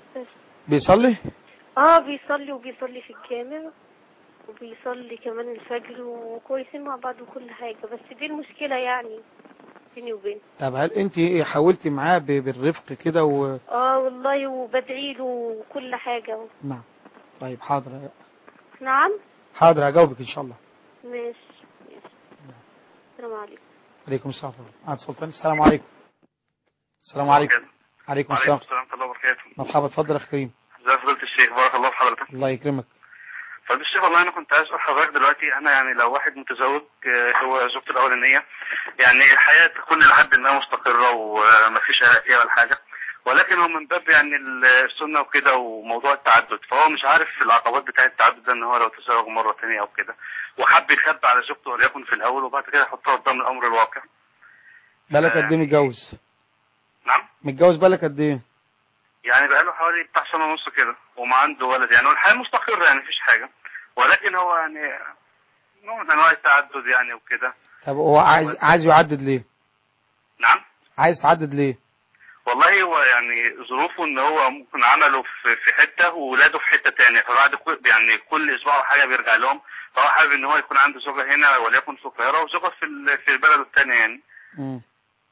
[SPEAKER 3] بس
[SPEAKER 1] بيصلي
[SPEAKER 3] اه بيصلي وبيصلي في الجامع وبيصلي كمان الفجر وكويسين مع بعض وكل حاجة بس دي المشكلة يعني بيني وبينه
[SPEAKER 1] طب هل انت حاولتي معاه ب- بالرفق كده و...
[SPEAKER 3] اه والله وبدعي له وكل حاجة
[SPEAKER 1] نعم طيب حاضر
[SPEAKER 3] نعم
[SPEAKER 1] حاضر هجاوبك ان شاء الله
[SPEAKER 3] ماشي ماشي السلام عليكم
[SPEAKER 1] عليكم السلام ورحمة الله. عاد سلطان السلام عليكم السلام عليكم عليكم
[SPEAKER 2] وعليكم
[SPEAKER 1] السلام
[SPEAKER 2] السلام ورحمة الله وبركاته
[SPEAKER 1] مرحبا اتفضل يا اخ كريم
[SPEAKER 2] ازي فضيلة الشيخ بارك الله في حضرتك
[SPEAKER 1] الله يكرمك
[SPEAKER 2] فضيلة الشيخ والله انا كنت عايز اسال حضرتك دلوقتي انا يعني لو واحد متزوج آه، هو زوجته الاولانيه يعني الحياه تكون لحد ما مستقره ومفيش قلق فيها ولا حاجه ولكن هو من باب يعني السنه وكده وموضوع التعدد فهو مش عارف العقبات بتاعه التعدد ده ان هو لو تزوج مره ثانيه او كده وحب يخبي على زوجته وليكن في الاول وبعد كده يحطها قدام الامر الواقع
[SPEAKER 1] بالك قد ايه متجوز
[SPEAKER 2] نعم
[SPEAKER 1] متجوز بالك قد ايه
[SPEAKER 2] يعني بقاله حوالي بتاع سنه ونص كده وما عنده ولد يعني والحياه مستقره يعني مفيش حاجه ولكن هو يعني نوع من انواع التعدد يعني وكده
[SPEAKER 1] طب هو عايز عايز يعدد ليه
[SPEAKER 2] نعم
[SPEAKER 1] عايز تعدد ليه
[SPEAKER 2] والله هو يعني ظروفه ان هو ممكن عمله في في حته وولاده في حته تانية فبعد كل يعني كل اسبوع أو حاجه بيرجع لهم فهو حابب ان هو يكون عنده زوجه هنا وليكن في القاهره وزوجه في ال- في البلد الثانيه يعني
[SPEAKER 1] مم.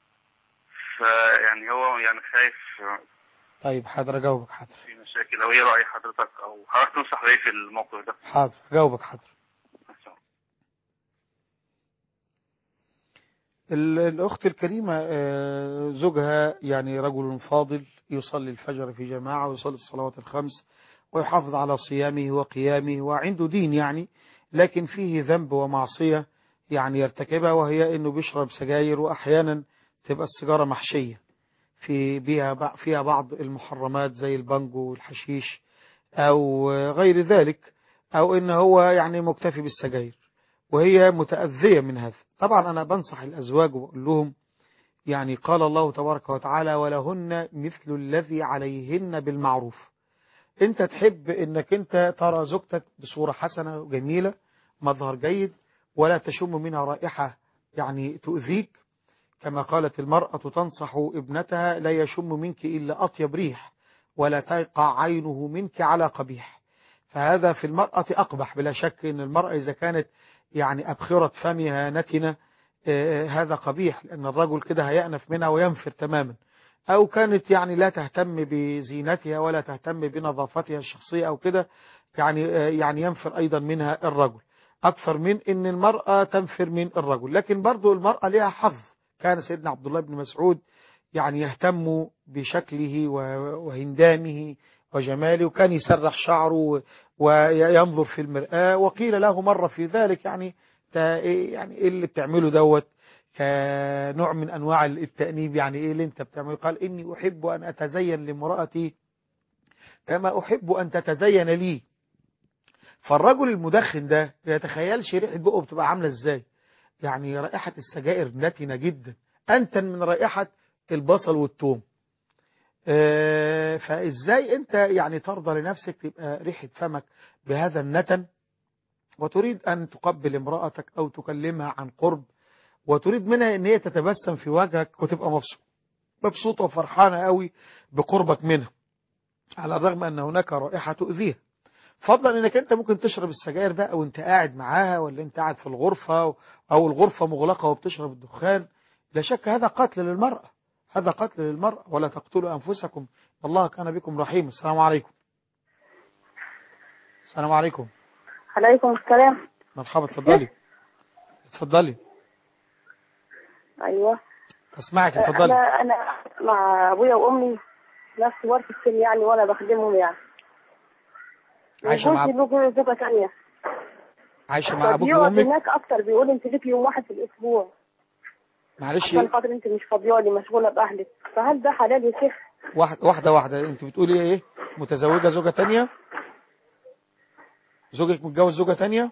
[SPEAKER 2] فيعني هو يعني خايف
[SPEAKER 1] طيب حاضر اجاوبك حاضر
[SPEAKER 2] في مشاكل او ايه راي حضرتك او حضرتك تنصح بايه في الموقف ده؟
[SPEAKER 1] حاضر اجاوبك حاضر ال- الأخت الكريمة آه، زوجها يعني رجل فاضل يصلي الفجر في جماعة ويصلي الصلوات الخمس ويحافظ على صيامه وقيامه وعنده دين يعني لكن فيه ذنب ومعصية يعني يرتكبها وهي أنه بيشرب سجاير وأحيانا تبقى السيجارة محشية في بيها بع- فيها بعض المحرمات زي البانجو والحشيش أو غير ذلك أو أنه هو يعني مكتفي بالسجاير وهي متأذية من هذا طبعا أنا بنصح الأزواج وبقول لهم يعني قال الله تبارك وتعالى ولهن مثل الذي عليهن بالمعروف انت تحب انك انت ترى زوجتك بصورة حسنة وجميلة مظهر جيد ولا تشم منها رائحة يعني تؤذيك كما قالت المرأة تنصح ابنتها لا يشم منك إلا أطيب ريح ولا تقع عينه منك على قبيح فهذا في المرأة أقبح بلا شك أن المرأة إذا كانت يعني أبخرة فمها نتنة آه، هذا قبيح لأن الرجل كده هيأنف منها وينفر تماما أو كانت يعني لا تهتم بزينتها ولا تهتم بنظافتها الشخصية أو كده يعني آه، يعني ينفر أيضا منها الرجل أكثر من أن المرأة تنفر من الرجل لكن برضو المرأة لها حظ كان سيدنا عبد الله بن مسعود يعني يهتم بشكله و- وهندامه وجماله وكان يسرح شعره وينظر في المرآة وقيل له مرة في ذلك يعني تا إيه يعني ايه اللي بتعمله دوت كنوع من انواع التأنيب يعني ايه اللي انت بتعمله قال اني احب ان اتزين لامرأتي كما احب ان تتزين لي فالرجل المدخن ده ما يتخيلش ريحة بقه بتبقى عاملة ازاي يعني رائحة السجائر نتنة جدا أنتن من رائحة البصل والثوم آه، فإزاي أنت يعني ترضى لنفسك تبقى ريحة فمك بهذا النتن وتريد أن تقبل امرأتك أو تكلمها عن قرب وتريد منها أن هي تتبسم في وجهك وتبقى مبسوط مبسوطة وفرحانة قوي بقربك منها على الرغم أن هناك رائحة تؤذيها فضلا انك انت ممكن تشرب السجاير بقى وانت قاعد معاها ولا انت قاعد في الغرفة او الغرفة مغلقة وبتشرب الدخان لا شك هذا قتل للمرأة هذا قتل للمرأة ولا تقتلوا انفسكم الله كان بكم رحيم السلام عليكم السلام عليكم
[SPEAKER 4] عليكم السلام
[SPEAKER 1] مرحبا اتفضلي اتفضلي
[SPEAKER 4] ايوه
[SPEAKER 1] اسمعك اتفضلي
[SPEAKER 4] انا انا مع ابويا وامي نفس ورث السن يعني وانا بخدمهم يعني
[SPEAKER 1] عايشة مع
[SPEAKER 4] جوزي له زوجة تانية
[SPEAKER 1] عايشة مع ابوك
[SPEAKER 4] فبيقعد
[SPEAKER 1] وامك
[SPEAKER 4] هناك اكتر بيقول انت ليك يوم واحد في الاسبوع
[SPEAKER 1] معلش
[SPEAKER 4] عشان خاطر انت مش فاضيالي مشغولة باهلك فهل ده حلال يا شيخ؟
[SPEAKER 1] واحد واحدة واحدة انت بتقولي ايه متزوجة زوجة تانية زوجك متجوز زوجة تانية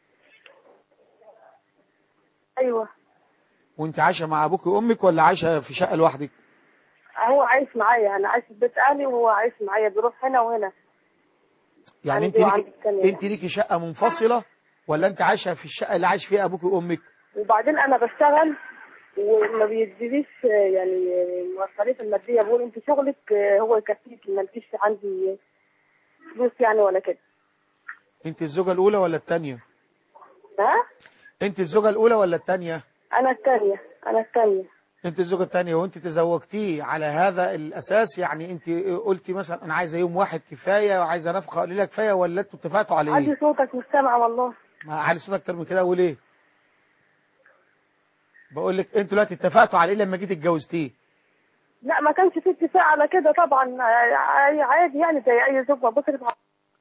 [SPEAKER 4] ايوه
[SPEAKER 1] وانت عايشة مع ابوك وامك ولا عايشة في شقة لوحدك
[SPEAKER 4] هو عايش معايا انا عايش في بيت اهلي وهو عايش معايا بيروح هنا وهنا
[SPEAKER 1] يعني انت
[SPEAKER 4] عندي وعند
[SPEAKER 1] ليكي
[SPEAKER 4] التانية.
[SPEAKER 1] انت ليكي شقة منفصلة ولا انت عايشة في الشقة اللي عايش فيها ابوك وامك
[SPEAKER 4] وبعدين انا بشتغل وما بيديليش آه، يعني آه، مصاريف الماديه بقول انت شغلك آه، هو يكفيك ما فيش عندي فلوس يعني ولا كده
[SPEAKER 1] انت الزوجة الاولى ولا الثانية
[SPEAKER 4] ها
[SPEAKER 1] انت الزوجة الاولى ولا الثانية
[SPEAKER 4] انا الثانيه انا الثانيه
[SPEAKER 1] انت الزوجة الثانية وانت تزوجتيه على هذا الاساس يعني انت قلتي مثلا انا عايزة يوم واحد كفاية وعايزة نفقة قليلة كفاية ولا انتوا اتفقتوا على
[SPEAKER 4] عندي
[SPEAKER 1] ايه
[SPEAKER 4] صوتك مش سامعه والله
[SPEAKER 1] ما علي صوت اكتر من كده اقول ايه بقول لك انتوا دلوقتي اتفقتوا على ايه لما جيت اتجوزتيه
[SPEAKER 4] لا ما كانش في اتفاق على كده طبعا ع- عادي يعني زي اي زوج بصرف على-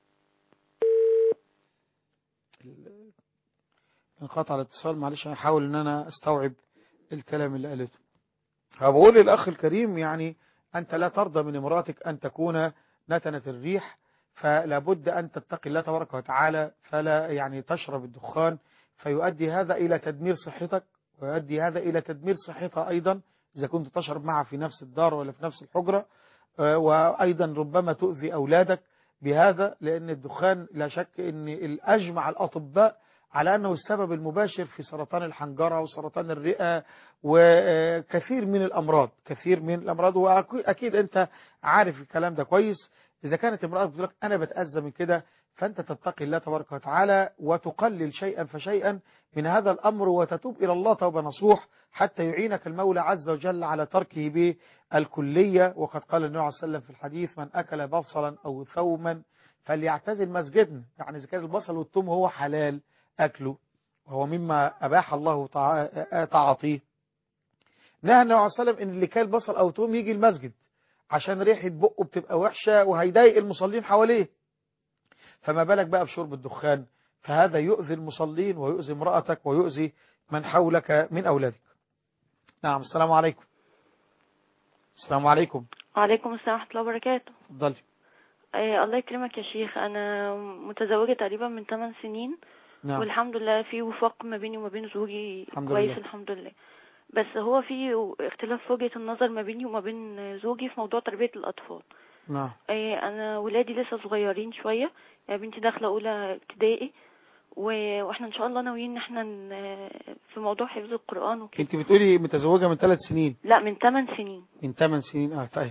[SPEAKER 1] انقطع الاتصال معلش انا هحاول ان انا استوعب الكلام اللي قالته فبقول للاخ الكريم يعني انت لا ترضى من امراتك ان تكون نتنة الريح فلا بد ان تتقي الله تبارك وتعالى فلا يعني تشرب الدخان فيؤدي هذا الى تدمير صحتك ويؤدي هذا الى تدمير صحتها ايضا اذا كنت تشرب معها في نفس الدار ولا في نفس الحجره آه، وايضا ربما تؤذي اولادك بهذا لان الدخان لا شك ان الاجمع الاطباء على أنه السبب المباشر في سرطان الحنجرة وسرطان الرئة وكثير من الأمراض كثير من الأمراض وأكيد أنت عارف الكلام ده كويس إذا كانت امرأة بتقول لك أنا بتأذى من كده فأنت تتقي الله تبارك وتعالى وتقلل شيئا فشيئا من هذا الأمر وتتوب إلى الله توبة نصوح حتى يعينك المولى عز وجل على تركه بالكلية وقد قال النبي عليه وسلم في الحديث من أكل بصلا أو ثوما فليعتزل مسجدنا يعني إذا كان البصل والثوم هو حلال أكله وهو مما أباح الله طاع- تعاطيه نهى النبي عليه وسلم إن اللي كان بصل أو توم يجي المسجد عشان ريحة بقه بتبقى وحشة وهيضايق المصلين حواليه فما بالك بقى بشرب الدخان فهذا يؤذي المصلين ويؤذي امرأتك ويؤذي من حولك من أولادك نعم السلام عليكم السلام عليكم
[SPEAKER 5] وعليكم السلام ورحمة الله وبركاته
[SPEAKER 1] اتفضلي
[SPEAKER 5] آه الله يكرمك يا شيخ أنا متزوجة تقريبا من 8 سنين
[SPEAKER 1] نعم
[SPEAKER 5] والحمد لله في وفاق ما بيني وما بين زوجي
[SPEAKER 1] الحمد
[SPEAKER 5] كويس
[SPEAKER 1] لله.
[SPEAKER 5] الحمد لله بس هو في اختلاف في وجهة النظر ما بيني وما بين زوجي في موضوع تربية الأطفال
[SPEAKER 1] نعم
[SPEAKER 5] آه أنا ولادي لسه صغيرين شوية يعني بنتي داخلة أولى ابتدائي و- واحنا ان شاء الله ناويين ان احنا ن- في موضوع حفظ القرآن وكده
[SPEAKER 1] انت بتقولي متزوجة من ثلاث سنين
[SPEAKER 5] لا من 8 سنين
[SPEAKER 1] من ثمان سنين اه طيب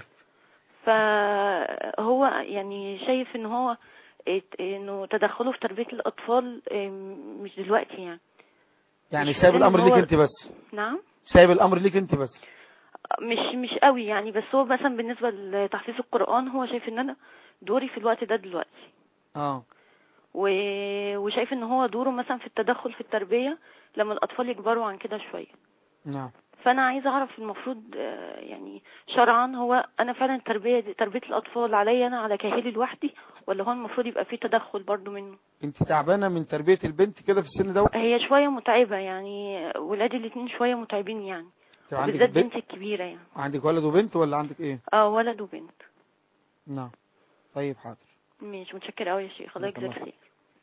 [SPEAKER 5] فهو يعني شايف ان هو ات- انه تدخله في تربية الاطفال ام، مش دلوقتي يعني
[SPEAKER 1] يعني
[SPEAKER 5] مش
[SPEAKER 1] سايب
[SPEAKER 5] لأن
[SPEAKER 1] الأمر
[SPEAKER 5] هو-
[SPEAKER 1] ليك انت بس
[SPEAKER 5] نعم
[SPEAKER 1] سايب الأمر ليك انت بس
[SPEAKER 5] مش مش قوي يعني بس هو مثلا بالنسبة لتحفيظ القرآن هو شايف ان انا دوري في الوقت ده دلوقتي
[SPEAKER 1] اه
[SPEAKER 5] و... وشايف ان هو دوره مثلا في التدخل في التربية لما الاطفال يكبروا عن كده شوية
[SPEAKER 1] نعم
[SPEAKER 5] فانا عايزه اعرف المفروض آه، يعني شرعا هو انا فعلا التربيه دي تربيه الاطفال عليا انا على كاهلي لوحدي ولا هو المفروض يبقى فيه تدخل برضو منه
[SPEAKER 1] انت تعبانة من تربية البنت كده في السن ده
[SPEAKER 5] هي شويه متعبه يعني ولادي الاثنين شويه متعبين يعني
[SPEAKER 1] طب عندك
[SPEAKER 5] بالذات
[SPEAKER 1] بنت
[SPEAKER 5] بنتي الكبيره يعني
[SPEAKER 1] عندك ولد وبنت ولا عندك ايه
[SPEAKER 5] اه ولد وبنت
[SPEAKER 1] نعم طيب حاضر
[SPEAKER 5] مش متشكره قوي يا شيخ الله يجزاك
[SPEAKER 1] الله.
[SPEAKER 5] خير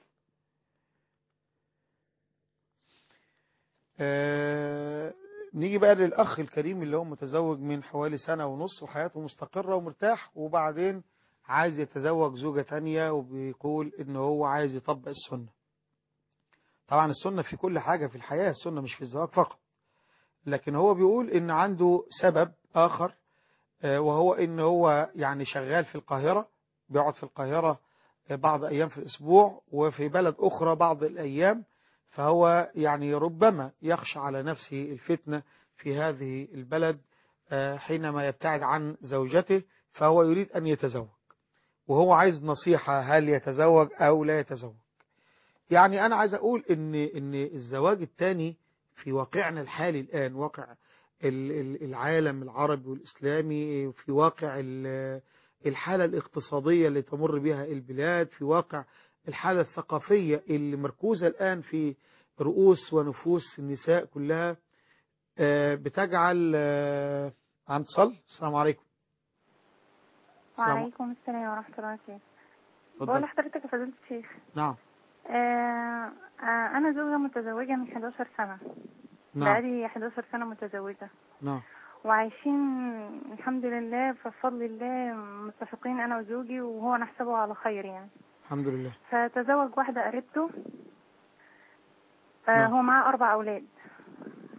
[SPEAKER 1] آه نيجي بقى للأخ الكريم اللي هو متزوج من حوالي سنة ونص وحياته مستقرة ومرتاح وبعدين عايز يتزوج زوجة تانية وبيقول إن هو عايز يطبق السنة طبعا السنة في كل حاجة في الحياة السنة مش في الزواج فقط لكن هو بيقول إن عنده سبب آخر آه، وهو إن هو يعني شغال في القاهرة بيقعد في القاهرة آه، بعض أيام في الأسبوع وفي بلد أخرى بعض الأيام فهو يعني ربما يخشى على نفسه الفتنة في هذه البلد آه، حينما يبتعد عن زوجته فهو يريد أن يتزوج وهو عايز نصيحة هل يتزوج أو لا يتزوج يعني أنا عايز أقول إن إن الزواج الثاني في واقعنا الحالي الآن واقع ال- ال- العالم العربي والإسلامي في واقع ال- الحالة الاقتصادية اللي تمر بها البلاد في واقع الحالة الثقافية اللي مركوزة الآن في رؤوس ونفوس النساء كلها آه، بتجعل آه، عن اتصال السلام عليكم السلام-
[SPEAKER 6] وعليكم السلام ورحمة الله وبركاته بقول
[SPEAKER 1] اتفضل.
[SPEAKER 6] لحضرتك يا فضيلة الشيخ
[SPEAKER 1] نعم
[SPEAKER 6] آه آه أنا زوجة متزوجة من 11 سنة
[SPEAKER 1] نعم
[SPEAKER 6] بقالي 11 سنة متزوجة
[SPEAKER 1] نعم
[SPEAKER 6] وعايشين الحمد لله بفضل الله متفقين أنا وزوجي وهو نحسبه على خير يعني
[SPEAKER 1] الحمد لله
[SPEAKER 6] فتزوج واحدة قريبته آه
[SPEAKER 1] نعم.
[SPEAKER 6] هو معاه أربع أولاد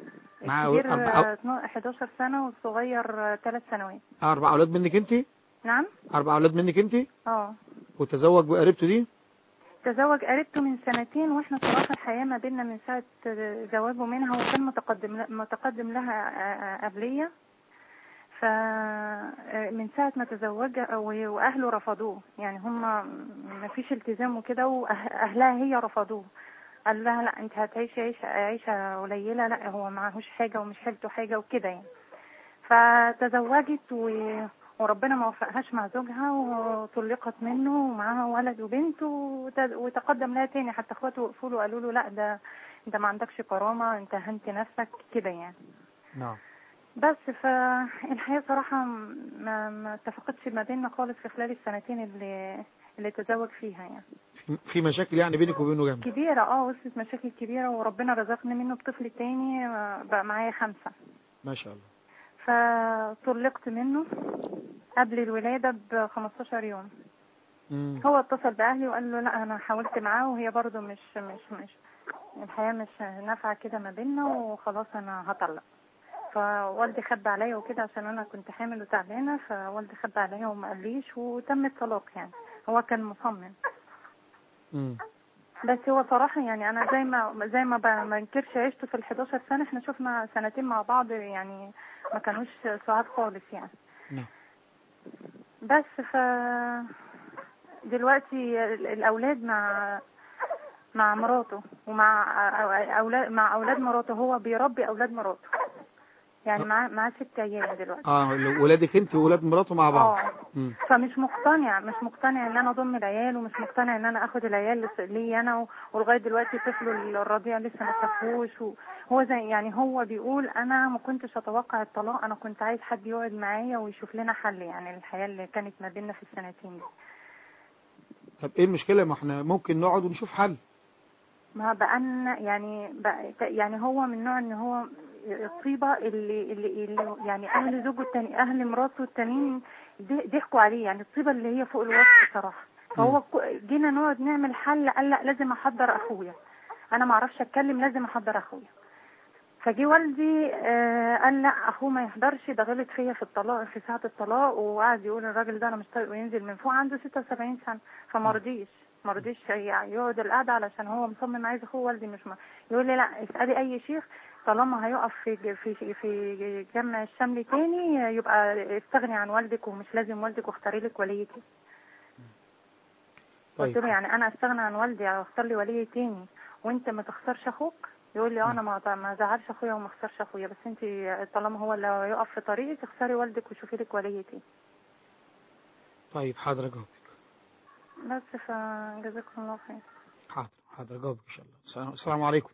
[SPEAKER 1] معاه
[SPEAKER 6] الكبير
[SPEAKER 1] أربعة-
[SPEAKER 6] آه، 11 سنة والصغير 3 سنوات
[SPEAKER 1] اربع اولاد منك انت
[SPEAKER 6] نعم
[SPEAKER 1] اربع اولاد منك انت
[SPEAKER 6] اه
[SPEAKER 1] وتزوج بقريبته دي
[SPEAKER 6] تزوج قريبته من سنتين واحنا صراحة الحياة ما بيننا من ساعة زواجه منها وكان متقدم متقدم لها آه، آه، قبلية ف آه، من ساعة ما تزوج و- وأهله رفضوه يعني هم ما فيش التزام وكده وأهلها هي رفضوه قال لها لا انت هتعيشي عيشة, عيشة قليلة لا هو معهوش حاجة ومش حيلته حاجة وكده يعني فتزوجت و... وربنا ما وفقهاش مع زوجها وطلقت منه ومعاها ولد وبنت وت- وتقدم لها تاني حتى اخواته وقفوا له قالوا له لا ده انت ما عندكش كرامة انت هنت نفسك كده يعني
[SPEAKER 1] نعم
[SPEAKER 6] بس فالحقيقة صراحة ما ما اتفقتش ما بيننا خالص في خلال السنتين اللي اللي تزوج فيها يعني
[SPEAKER 1] في- في مشاكل يعني بينك وبينه جامد
[SPEAKER 6] كبيرة اه وصلت مشاكل كبيرة وربنا رزقني منه بطفل تاني آه، بقى معايا خمسة
[SPEAKER 1] ما شاء الله
[SPEAKER 6] فطلقت منه قبل الولادة ب 15 يوم
[SPEAKER 1] مم.
[SPEAKER 6] هو اتصل بأهلي وقال له لا أنا حاولت معاه وهي برضو مش مش مش الحياة مش نافعة كده ما بيننا وخلاص أنا هطلق فوالدي خبى عليا وكده عشان أنا كنت حامل وتعبانة فوالدي خبى عليا وما قاليش وتم الطلاق يعني هو كان مصمم
[SPEAKER 1] مم.
[SPEAKER 6] بس هو صراحة يعني أنا زي ما زي ما ب- ما انكرش عشته في ال 11 سنة احنا شفنا سنتين مع بعض يعني ما كانوش سعاد خالص يعني
[SPEAKER 1] نعم
[SPEAKER 6] بس ف دلوقتي ال- الأولاد مع مع مراته ومع أ- أولاد مع أولاد مراته هو بيربي أولاد مراته يعني معاه معاه ست عيال دلوقتي
[SPEAKER 1] اه لو- ولادك انت وولاد مراته مع بعض
[SPEAKER 6] اه
[SPEAKER 1] مم.
[SPEAKER 6] فمش مقتنع مش مقتنع ان انا اضم العيال ومش مقتنع ان انا اخد العيال لس- ليا انا و- ولغايه دلوقتي طفله الرضيع لسه ما شافوش وهو زي يعني هو بيقول انا ما كنتش اتوقع الطلاق انا كنت عايز حد يقعد معايا ويشوف لنا حل يعني الحياه اللي كانت ما بيننا في السنتين دي
[SPEAKER 1] طب ايه المشكله ما احنا ممكن نقعد ونشوف حل
[SPEAKER 6] ما بقالنا يعني بقى يعني هو من نوع ان هو الطيبه اللي اللي, اللي يعني اهل زوجه التاني اهل مراته التانيين ض- ضحكوا عليه يعني الطيبه اللي هي فوق الوصف صراحه فهو ك- جينا نقعد نعمل حل قال لا لازم احضر اخويا انا ما اعرفش اتكلم لازم احضر اخويا فجي والدي آه قال لا اخوه ما يحضرش ده غلط فيا في الطلاق في ساعه الطلاق وقعد يقول الراجل ده انا مش طايقه ينزل من فوق عنده 76 سنه فما رضيش ما رضيش يعني يقعد القعده علشان هو مصمم عايز اخوه والدي مش ما يقول لي لا اسالي اي شيخ طالما هيقف في في في, في جمع الشمل تاني يبقى استغني عن والدك ومش لازم والدك واختاري لك وليتي قلت
[SPEAKER 1] طيب
[SPEAKER 6] له يعني انا استغنى عن والدي او اختار لي ولي تاني وانت ما تختارش اخوك يقول لي اه انا ما ما زعلش اخويا وما اختارش اخويا بس انت طالما هو اللي هيقف في طريقك اختاري والدك وشوفي لك ولي تاني
[SPEAKER 1] طيب حاضر اجاوبك
[SPEAKER 6] بس فجزاكم الله خير
[SPEAKER 1] حاضر حاضر اجاوبك ان شاء الله السلام- السلام عليكم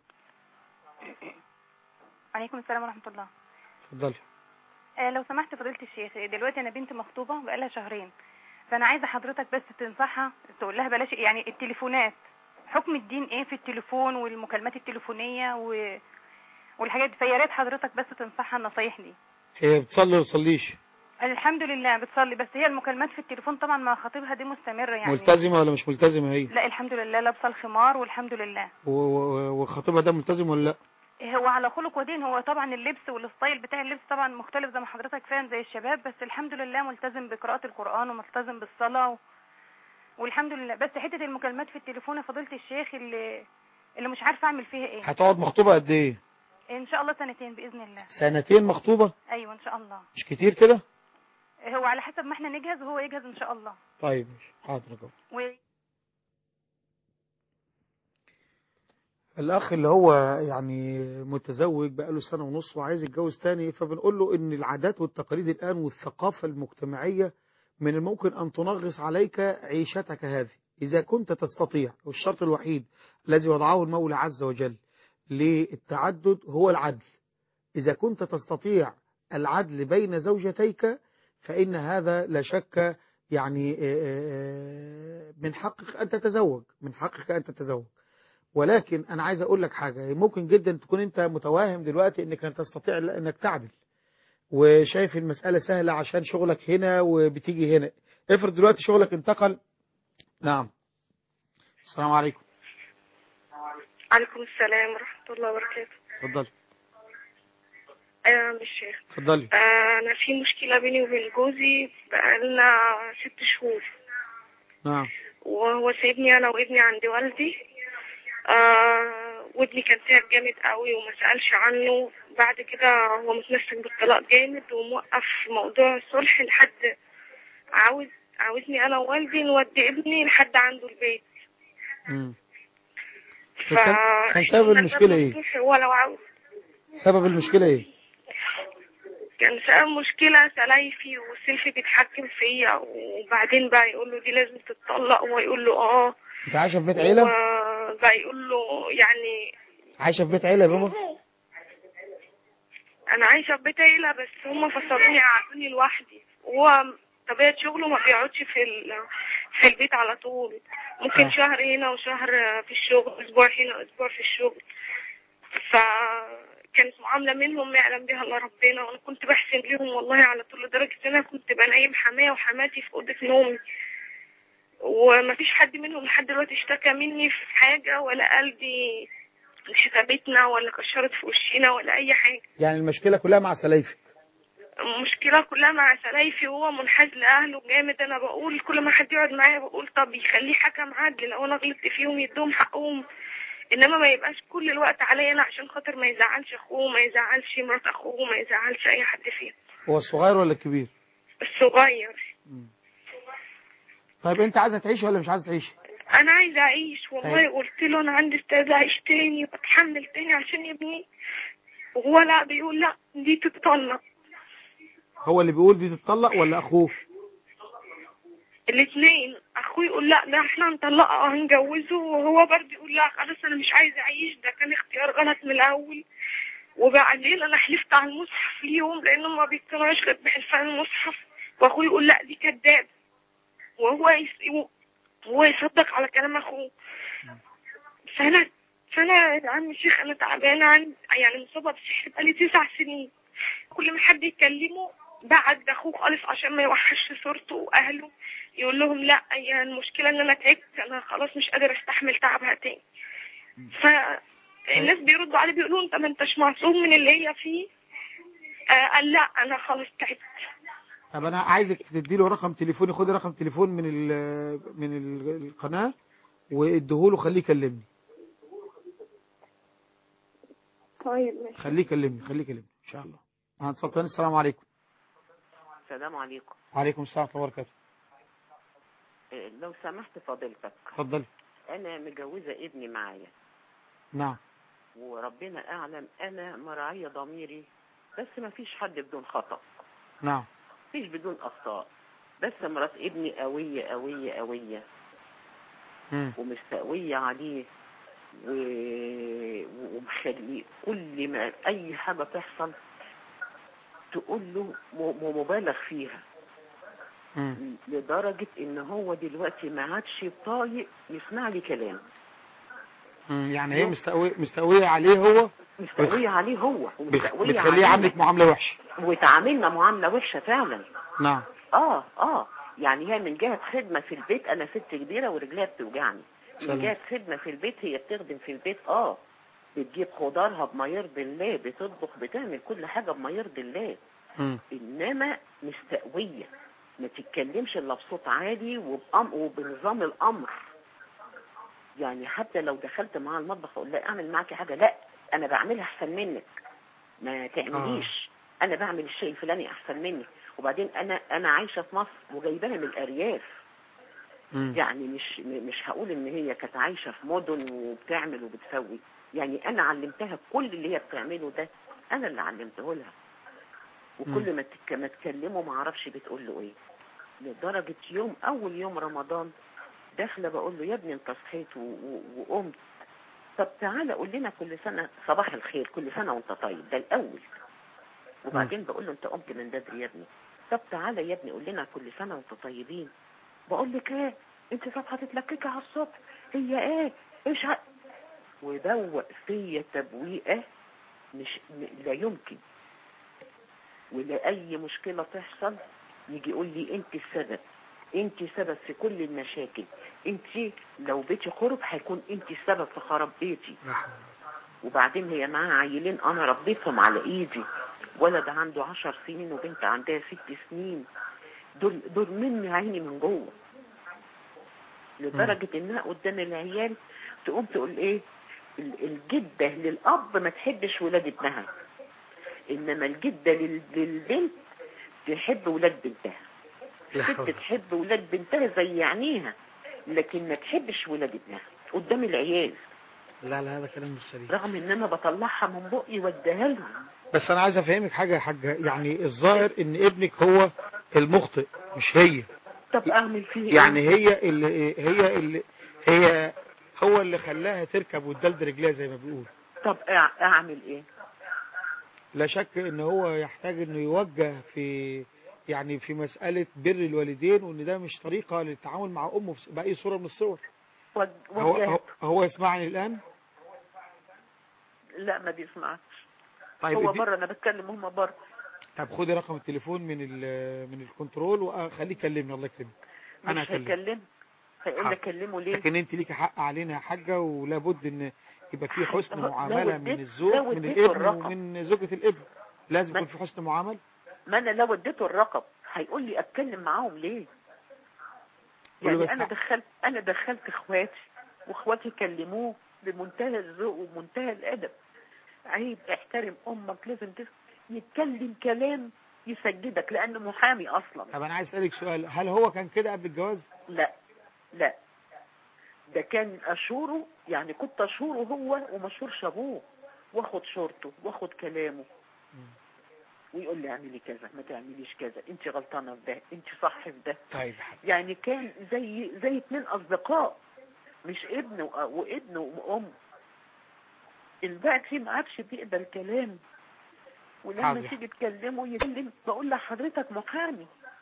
[SPEAKER 7] عليكم السلام ورحمة الله
[SPEAKER 1] اتفضلي
[SPEAKER 7] آه لو سمحت فضيلة الشيخ دلوقتي أنا بنت مخطوبة بقالها شهرين فأنا عايزة حضرتك بس تنصحها تقول لها بلاش يعني التليفونات حكم الدين إيه في التليفون والمكالمات التليفونية و... والحاجات دي فيا ريت حضرتك بس تنصحها النصايح دي
[SPEAKER 1] هي بتصلي ولا بتصليش
[SPEAKER 7] الحمد لله بتصلي بس هي المكالمات في التليفون طبعا مع خطيبها دي مستمرة يعني
[SPEAKER 1] ملتزمه ولا مش ملتزمه هي
[SPEAKER 7] لا الحمد لله لابسة الخمار والحمد لله
[SPEAKER 1] و- و- وخطيبها ده ملتزم ولا لا
[SPEAKER 7] هو على خلق ودين هو طبعا اللبس والستايل بتاع اللبس طبعا مختلف زي ما حضرتك فاهم زي الشباب بس الحمد لله ملتزم بقراءة القرآن وملتزم بالصلاة و... والحمد لله بس حتة المكالمات في التليفون يا فضيلة الشيخ اللي اللي مش عارفة اعمل فيها ايه
[SPEAKER 1] هتقعد مخطوبه قد ايه
[SPEAKER 7] ان شاء الله سنتين بإذن الله
[SPEAKER 1] سنتين مخطوبه
[SPEAKER 7] ايوه ان شاء الله
[SPEAKER 1] مش كتير كده
[SPEAKER 7] هو على حسب ما احنا نجهز وهو يجهز ان شاء الله
[SPEAKER 1] طيب ماشي حاضر اجاوبك
[SPEAKER 7] و...
[SPEAKER 1] الأخ اللي هو يعني متزوج بقاله سنة ونص وعايز يتجوز تاني فبنقول له إن العادات والتقاليد الآن والثقافة المجتمعية من الممكن أن تنغص عليك عيشتك هذه إذا كنت تستطيع والشرط الوحيد الذي وضعه المولى عز وجل للتعدد هو العدل إذا كنت تستطيع العدل بين زوجتيك فإن هذا لا شك يعني آه، آه، من حقك أن تتزوج من حقك أن تتزوج ولكن انا عايز اقول لك حاجه ممكن جدا تكون انت متوهم دلوقتي انك تستطيع انك تعدل وشايف المساله سهله عشان شغلك هنا وبتيجي هنا افرض دلوقتي شغلك انتقل نعم السلام عليكم
[SPEAKER 8] عليكم السلام ورحمة الله وبركاته
[SPEAKER 1] اتفضلي
[SPEAKER 8] آه مش شيخ
[SPEAKER 1] اتفضلي
[SPEAKER 8] آه أنا في مشكلة بيني وبين جوزي بقالنا ست شهور
[SPEAKER 1] نعم
[SPEAKER 8] وهو سايبني أنا وابني عند والدي آه وابني كان تعب جامد قوي وما سألش عنه بعد كده هو متمسك بالطلاق جامد وموقف موضوع الصلح لحد عاوز عاوزني أنا ووالدي نودي ابني لحد عنده البيت
[SPEAKER 1] مم.
[SPEAKER 8] ف
[SPEAKER 1] كان- كان سبب المشكلة إيه؟
[SPEAKER 8] مفتوح هو لو عاوز
[SPEAKER 1] سبب المشكلة ايه
[SPEAKER 8] كان سبب مشكلة سلايفي وسيلفي بيتحكم فيا وبعدين بقى يقول له دي لازم تتطلق وهو يقول له اه
[SPEAKER 1] انت عايشة في بيت عيلة
[SPEAKER 8] وبقى يقول له يعني
[SPEAKER 1] عايشة في بيت عيلة يا بابا
[SPEAKER 8] انا عايشة في بيت عيلة بس هم فصلوني قعدوني لوحدي وهو طبيعة شغله ما بيقعدش في ال... في البيت على طول ممكن
[SPEAKER 1] آه.
[SPEAKER 8] شهر هنا وشهر في الشغل اسبوع هنا واسبوع في الشغل فكانت معاملة منهم ما يعلم بها الا ربنا وانا كنت بحسن ليهم والله على طول لدرجة ان انا كنت بنيم حماية وحماتي في اوضة نومي وما فيش حد منهم لحد دلوقتي اشتكى مني في حاجة ولا قال دي شتمتنا ولا كشرت في وشنا ولا اي حاجة
[SPEAKER 1] يعني المشكلة كلها مع سلايفك
[SPEAKER 8] المشكلة كلها مع سلايفي وهو منحاز لأهله جامد أنا بقول كل ما حد يقعد معايا بقول طب يخليه حكم عدل لو أنا غلطت فيهم يدوم حقهم إنما ما يبقاش كل الوقت عليا أنا عشان خاطر ما يزعلش أخوه ما يزعلش مرات أخوه ما يزعلش أي حد فيهم
[SPEAKER 1] هو الصغير ولا الكبير
[SPEAKER 8] الصغير
[SPEAKER 1] طيب انت عايزة تعيش ولا مش عايزة تعيش
[SPEAKER 8] أنا عايزة أعيش والله
[SPEAKER 1] طيب.
[SPEAKER 8] قلت له أنا عندي استعداد أعيش تاني وأتحمل تاني عشان ابني وهو لا بيقول لا دي تتطلق
[SPEAKER 1] هو اللي بيقول دي تتطلق ولا اخوه
[SPEAKER 8] الاثنين اخوي يقول لا ده احنا هنطلقها هنجوزه وهو برضه يقول لا خلاص انا مش عايز اعيش ده كان اختيار غلط من الاول وبعدين انا حلفت على المصحف ليهم لانهم ما بيقتنعوش غير بحلفان المصحف واخوي يقول لا دي كذاب وهو يس... وهو يصدق على كلام اخوه فانا فانا يا عم الشيخ انا تعبانه عن يعني مصابه بسحر بقالي تسع سنين كل ما حد يكلمه بعد اخوه خالص عشان ما يوحش صورته واهله يقول لهم لا هي المشكله ان انا تعبت انا خلاص مش قادر استحمل تعبها تاني فالناس بيردوا عليه بيقولوا انت ما انتش معصوم من اللي هي فيه آه قال لا انا خلاص تعبت
[SPEAKER 1] طب انا عايزك تديله رقم تليفوني خدي رقم تليفون من ال من ال- القناة واديهوله خليه يكلمني
[SPEAKER 8] طيب ماشي
[SPEAKER 1] خليه يكلمني خليه يكلمني ان شاء الله هنتصل تاني السلام عليكم
[SPEAKER 9] السلام عليكم
[SPEAKER 1] وعليكم السلام ورحمة الله وبركاته
[SPEAKER 9] إيه، لو سمحت فضيلتك
[SPEAKER 1] اتفضلي
[SPEAKER 9] انا مجوزه ابني معايا
[SPEAKER 1] نعم
[SPEAKER 9] وربنا اعلم انا مراعيه ضميري بس ما فيش حد بدون خطا
[SPEAKER 1] نعم
[SPEAKER 9] فيش بدون اخطاء بس مرات ابني قويه قويه قويه
[SPEAKER 1] مم.
[SPEAKER 9] ومستقويه عليه و... ومخليه كل ما اي حاجه تحصل تقول له م- مبالغ فيها
[SPEAKER 1] مم.
[SPEAKER 9] لدرجة ان هو دلوقتي ما عادش طايق يسمع لي كلام
[SPEAKER 1] مم. يعني هي مستقوية مستقوية عليه هو
[SPEAKER 9] مستقوية عليه هو ومستقوية
[SPEAKER 1] بتخليه
[SPEAKER 9] علينا.
[SPEAKER 1] يعاملك معاملة وحشة
[SPEAKER 9] وتعاملنا معاملة وحشة فعلا
[SPEAKER 1] نعم
[SPEAKER 9] اه اه يعني هي من جهة خدمة في البيت انا ست كبيرة ورجليها بتوجعني من
[SPEAKER 1] سلام.
[SPEAKER 9] جهة خدمة في البيت هي بتخدم في البيت اه بتجيب خضارها بما يرضي الله بتطبخ بتعمل كل حاجة بما يرضي الله
[SPEAKER 1] مم.
[SPEAKER 9] انما مستقوية ما تتكلمش الا بصوت عالي وبأم وبنظام الامر يعني حتى لو دخلت معاها المطبخ اقول لها اعمل معاكي حاجه لا انا بعملها احسن منك ما تعمليش انا بعمل الشيء الفلاني احسن منك وبعدين انا انا عايشه في مصر وجايباها من الارياف
[SPEAKER 1] مم.
[SPEAKER 9] يعني مش م- مش هقول ان هي كانت عايشه في مدن وبتعمل وبتسوي يعني انا علمتها كل اللي هي بتعمله ده انا اللي علمته لها وكل ما تك- ما تكلمه ما اعرفش بتقول له ايه لدرجه يوم اول يوم رمضان داخله بقول له يا ابني انت صحيت و- و- وقمت طب تعالى قول لنا كل سنه صباح الخير كل سنه وانت طيب ده الاول وبعدين بقول له انت قمت من بدري يا ابني طب تعالى يا ابني قول لنا كل سنه وانتم طيبين بقول لك ايه انت صبحه تتلككي على الصبح هي ايه ايش ع... ودوق فيا تبويقه مش م- لا يمكن ولاي مشكله تحصل يجي يقول لي انت السبب انت سبب في كل المشاكل انت لو بيتي خرب هيكون انت السبب في خراب بيتي وبعدين هي معاها عيلين انا ربيتهم على ايدي ولد عنده عشر سنين وبنت عندها ست سنين دول دول مني عيني من جوه لدرجة انها قدام العيال تقوم تقول ايه ال- الجدة للأب ما تحبش ولاد ابنها إنما الجدة لل- للبنت تحب ولاد بنتها
[SPEAKER 1] لا
[SPEAKER 9] الست
[SPEAKER 1] حول.
[SPEAKER 9] تحب ولاد بنتها زي عينيها لكن ما تحبش ولاد ابنها قدام العيال
[SPEAKER 1] لا لا هذا كلام مش سليم
[SPEAKER 9] رغم ان انا بطلعها من بقي واديها لهم
[SPEAKER 1] بس انا عايز افهمك حاجه يا حاجه يعني الظاهر ان ابنك هو المخطئ مش هي
[SPEAKER 9] طب اعمل فيه إيه؟
[SPEAKER 1] يعني هي اللي هي اللي هي هو اللي خلاها تركب وتدلد رجليها زي ما بيقول
[SPEAKER 9] طب أع- اعمل ايه
[SPEAKER 1] لا شك ان هو يحتاج انه يوجه في يعني في مسألة بر الوالدين وان ده مش طريقة للتعامل مع امه في- بأي صورة من الصور
[SPEAKER 9] وج-
[SPEAKER 1] هو,
[SPEAKER 9] وجهت.
[SPEAKER 1] هو, هو يسمعني الان
[SPEAKER 9] لا ما بيسمعش
[SPEAKER 1] طيب
[SPEAKER 9] هو
[SPEAKER 1] ادي-
[SPEAKER 9] بره انا بتكلم هم بره
[SPEAKER 1] طب خدي رقم التليفون من ال- من الكنترول وخليه يكلمني الله يكرمك انا
[SPEAKER 9] مش
[SPEAKER 1] هكلمه
[SPEAKER 9] هيكلم هيقول لي
[SPEAKER 1] حاضر.
[SPEAKER 9] اكلمه ليه
[SPEAKER 1] لكن انت ليكي حق علينا يا حاجة ولابد ان يبقى في حسن
[SPEAKER 9] لو
[SPEAKER 1] معاملة
[SPEAKER 9] اديت-
[SPEAKER 1] من الزوج
[SPEAKER 9] لو
[SPEAKER 1] من
[SPEAKER 9] اديته
[SPEAKER 1] الابن
[SPEAKER 9] الرقم.
[SPEAKER 1] ومن زوجة الابن لازم
[SPEAKER 9] ما-
[SPEAKER 1] يكون في حسن معاملة
[SPEAKER 9] ما انا لو اديته الرقم هيقول لي اتكلم معاهم ليه
[SPEAKER 1] قول له
[SPEAKER 9] يعني
[SPEAKER 1] بس
[SPEAKER 9] انا
[SPEAKER 1] ح-
[SPEAKER 9] دخلت انا دخلت اخواتي واخواتي كلموه بمنتهى الذوق ومنتهى الادب عيب احترم امك لازم تس... يتكلم كلام يسجدك لانه محامي اصلا
[SPEAKER 1] طب انا عايز اسالك سؤال هل هو كان كده قبل الجواز
[SPEAKER 9] لا لا ده كان اشوره يعني كنت اشوره هو ومشهورش ابوه واخد شورته واخد كلامه ويقول لي اعملي كذا ما تعمليش كذا انت غلطانه في ده انت صح في ده
[SPEAKER 1] طيب يا حاج.
[SPEAKER 9] يعني كان زي زي اتنين اصدقاء مش ابن و- وابن وام دلوقتي ما عادش بيقبل كلام ولما
[SPEAKER 1] حاضر.
[SPEAKER 9] تيجي تكلمه يتكلم بقول لحضرتك محامي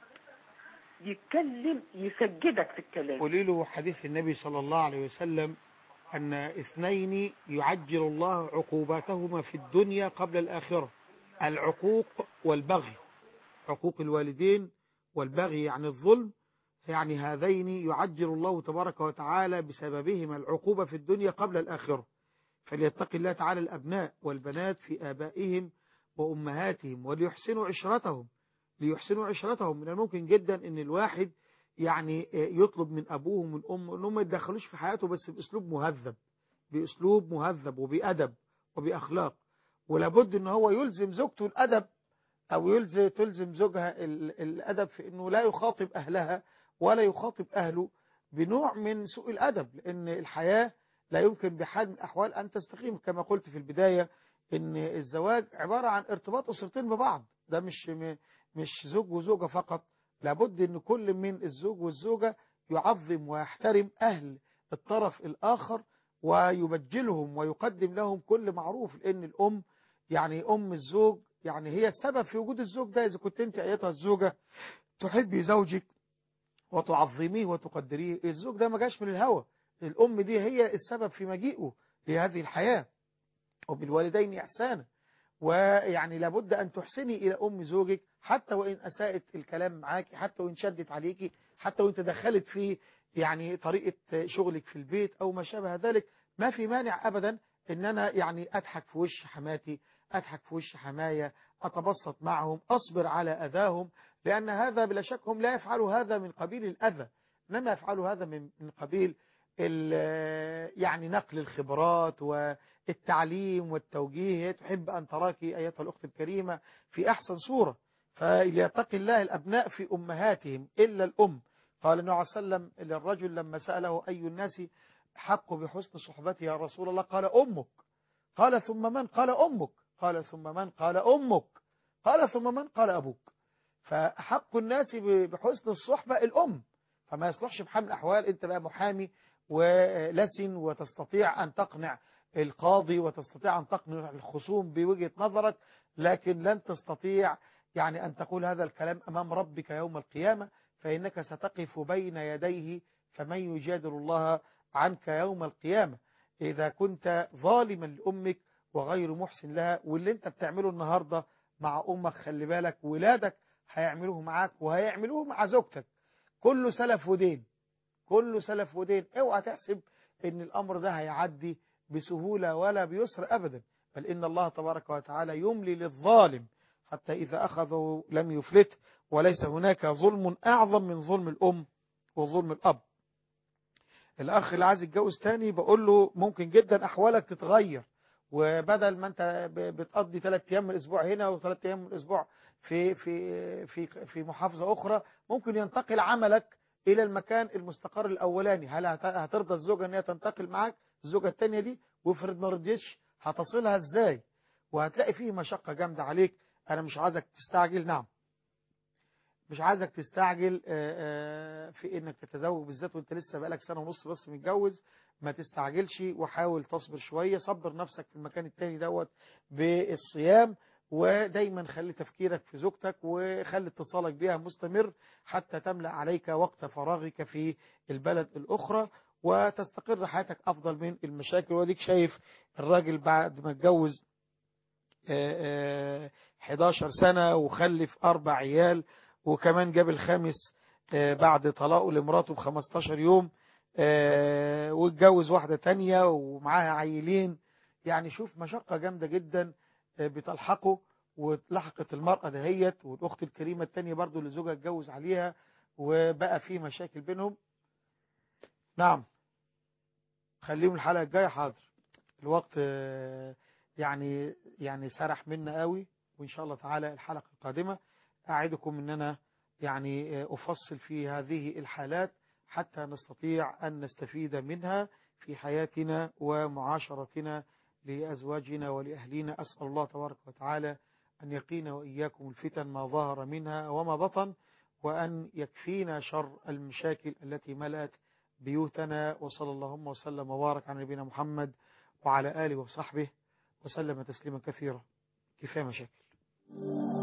[SPEAKER 9] يتكلم يسجدك في الكلام
[SPEAKER 1] قولي له حديث النبي صلى الله عليه وسلم أن اثنين يعجل الله عقوباتهما في الدنيا قبل الآخرة العقوق والبغي عقوق الوالدين والبغي يعني الظلم يعني هذين يعجل الله تبارك وتعالى بسببهما العقوبة في الدنيا قبل الآخرة فليتق الله تعالى الأبناء والبنات في آبائهم وأمهاتهم وليحسنوا عشرتهم ليحسنوا عشرتهم من الممكن جدا ان الواحد يعني يطلب من ابوه ومن امه انهم ما يتدخلوش في حياته بس باسلوب مهذب باسلوب مهذب وبادب وباخلاق ولابد ان هو يلزم زوجته الادب او يلزم تلزم زوجها ال- الادب في انه لا يخاطب اهلها ولا يخاطب اهله بنوع من سوء الادب لان الحياه لا يمكن بحال من الاحوال ان تستقيم كما قلت في البدايه ان الزواج عباره عن ارتباط اسرتين ببعض ده مش م- مش زوج وزوجة فقط لابد ان كل من الزوج والزوجة يعظم ويحترم اهل الطرف الاخر ويبجلهم ويقدم لهم كل معروف لان الام يعني ام الزوج يعني هي السبب في وجود الزوج ده اذا كنت انت ايتها الزوجة تحبي زوجك وتعظميه وتقدريه الزوج ده ما جاش من الهوى الام دي هي السبب في مجيئه لهذه الحياة وبالوالدين احسانا ويعني لابد أن تحسني إلى أم زوجك حتى وإن أساءت الكلام معاك حتى وإن شدت عليك حتى وإن تدخلت في يعني طريقة شغلك في البيت أو ما شابه ذلك ما في مانع أبدا إن أنا يعني أضحك في وش حماتي أضحك في وش حماية أتبسط معهم أصبر على أذاهم لأن هذا بلا شك هم لا يفعلوا هذا من قبيل الأذى إنما يفعلوا هذا من من قبيل ال- يعني نقل الخبرات والتعليم والتوجيه هي تحب أن تراك أيتها الأخت الكريمة في أحسن صورة فليتقي الله الأبناء في أمهاتهم إلا الأم قال النبي عليه وسلم للرجل لما سأله أي الناس حق بحسن صحبته يا رسول الله قال أمك قال ثم من قال أمك قال ثم من قال أمك قال ثم من قال أبوك فحق الناس ب- بحسن الصحبة الأم فما يصلحش بحال من الأحوال أنت بقى محامي ولسن وتستطيع أن تقنع القاضي وتستطيع أن تقنع الخصوم بوجهة نظرك لكن لن تستطيع يعني أن تقول هذا الكلام أمام ربك يوم القيامة فإنك ستقف بين يديه فمن يجادل الله عنك يوم القيامة إذا كنت ظالما لأمك وغير محسن لها واللي انت بتعمله النهاردة مع أمك خلي بالك ولادك هيعملوه معاك وهيعملوه مع زوجتك كله سلف ودين كله سلف ودين اوعى تحسب ان الامر ده هيعدي بسهولة ولا بيسر ابدا بل ان الله تبارك وتعالى يملي للظالم حتى إذا أخذوا لم يفلت وليس هناك ظلم أعظم من ظلم الأم وظلم الأب الأخ اللي عايز يتجوز تاني بقول له ممكن جدا أحوالك تتغير وبدل ما أنت ب- بتقضي ثلاث أيام من الأسبوع هنا وثلاث أيام من الأسبوع في في في في محافظة أخرى ممكن ينتقل عملك إلى المكان المستقر الأولاني هل هت- هترضى الزوجة أن هي تنتقل معاك الزوجة التانية دي وافرض ما رضيتش هتصلها إزاي وهتلاقي فيه مشقة جامدة عليك أنا مش عايزك تستعجل نعم مش عايزك تستعجل آه، آه، في انك تتزوج بالذات وانت لسه بقالك سنه ونص بس متجوز ما تستعجلش وحاول تصبر شويه صبر نفسك في المكان التاني دوت بالصيام ودايما خلي تفكيرك في زوجتك وخلي اتصالك بها مستمر حتى تملأ عليك وقت فراغك في البلد الأخرى وتستقر حياتك أفضل من المشاكل وديك شايف الراجل بعد ما اتجوز آه، آه، 11 سنة وخلف أربع عيال وكمان جاب الخامس آه، بعد طلاقه لمراته ب 15 يوم آه، واتجوز واحدة تانية ومعاها عيلين يعني شوف مشقة جامدة جدا آه، بتلحقه ولحقت المرأة دهيت والأخت الكريمة التانية برضو اللي زوجها اتجوز عليها وبقى في مشاكل بينهم نعم خليهم الحلقة الجاية حاضر الوقت آه، يعني يعني سرح منا قوي وإن شاء الله تعالى الحلقة القادمة أعدكم أن أنا يعني أفصل في هذه الحالات حتى نستطيع أن نستفيد منها في حياتنا ومعاشرتنا لأزواجنا ولأهلنا أسأل الله تبارك وتعالى أن يقينا وإياكم الفتن ما ظهر منها وما بطن وأن يكفينا شر المشاكل التي ملأت بيوتنا وصلى اللهم وسلم وبارك على نبينا محمد وعلى آله وصحبه وسلم تسليما كثيرا كفاية مشاكل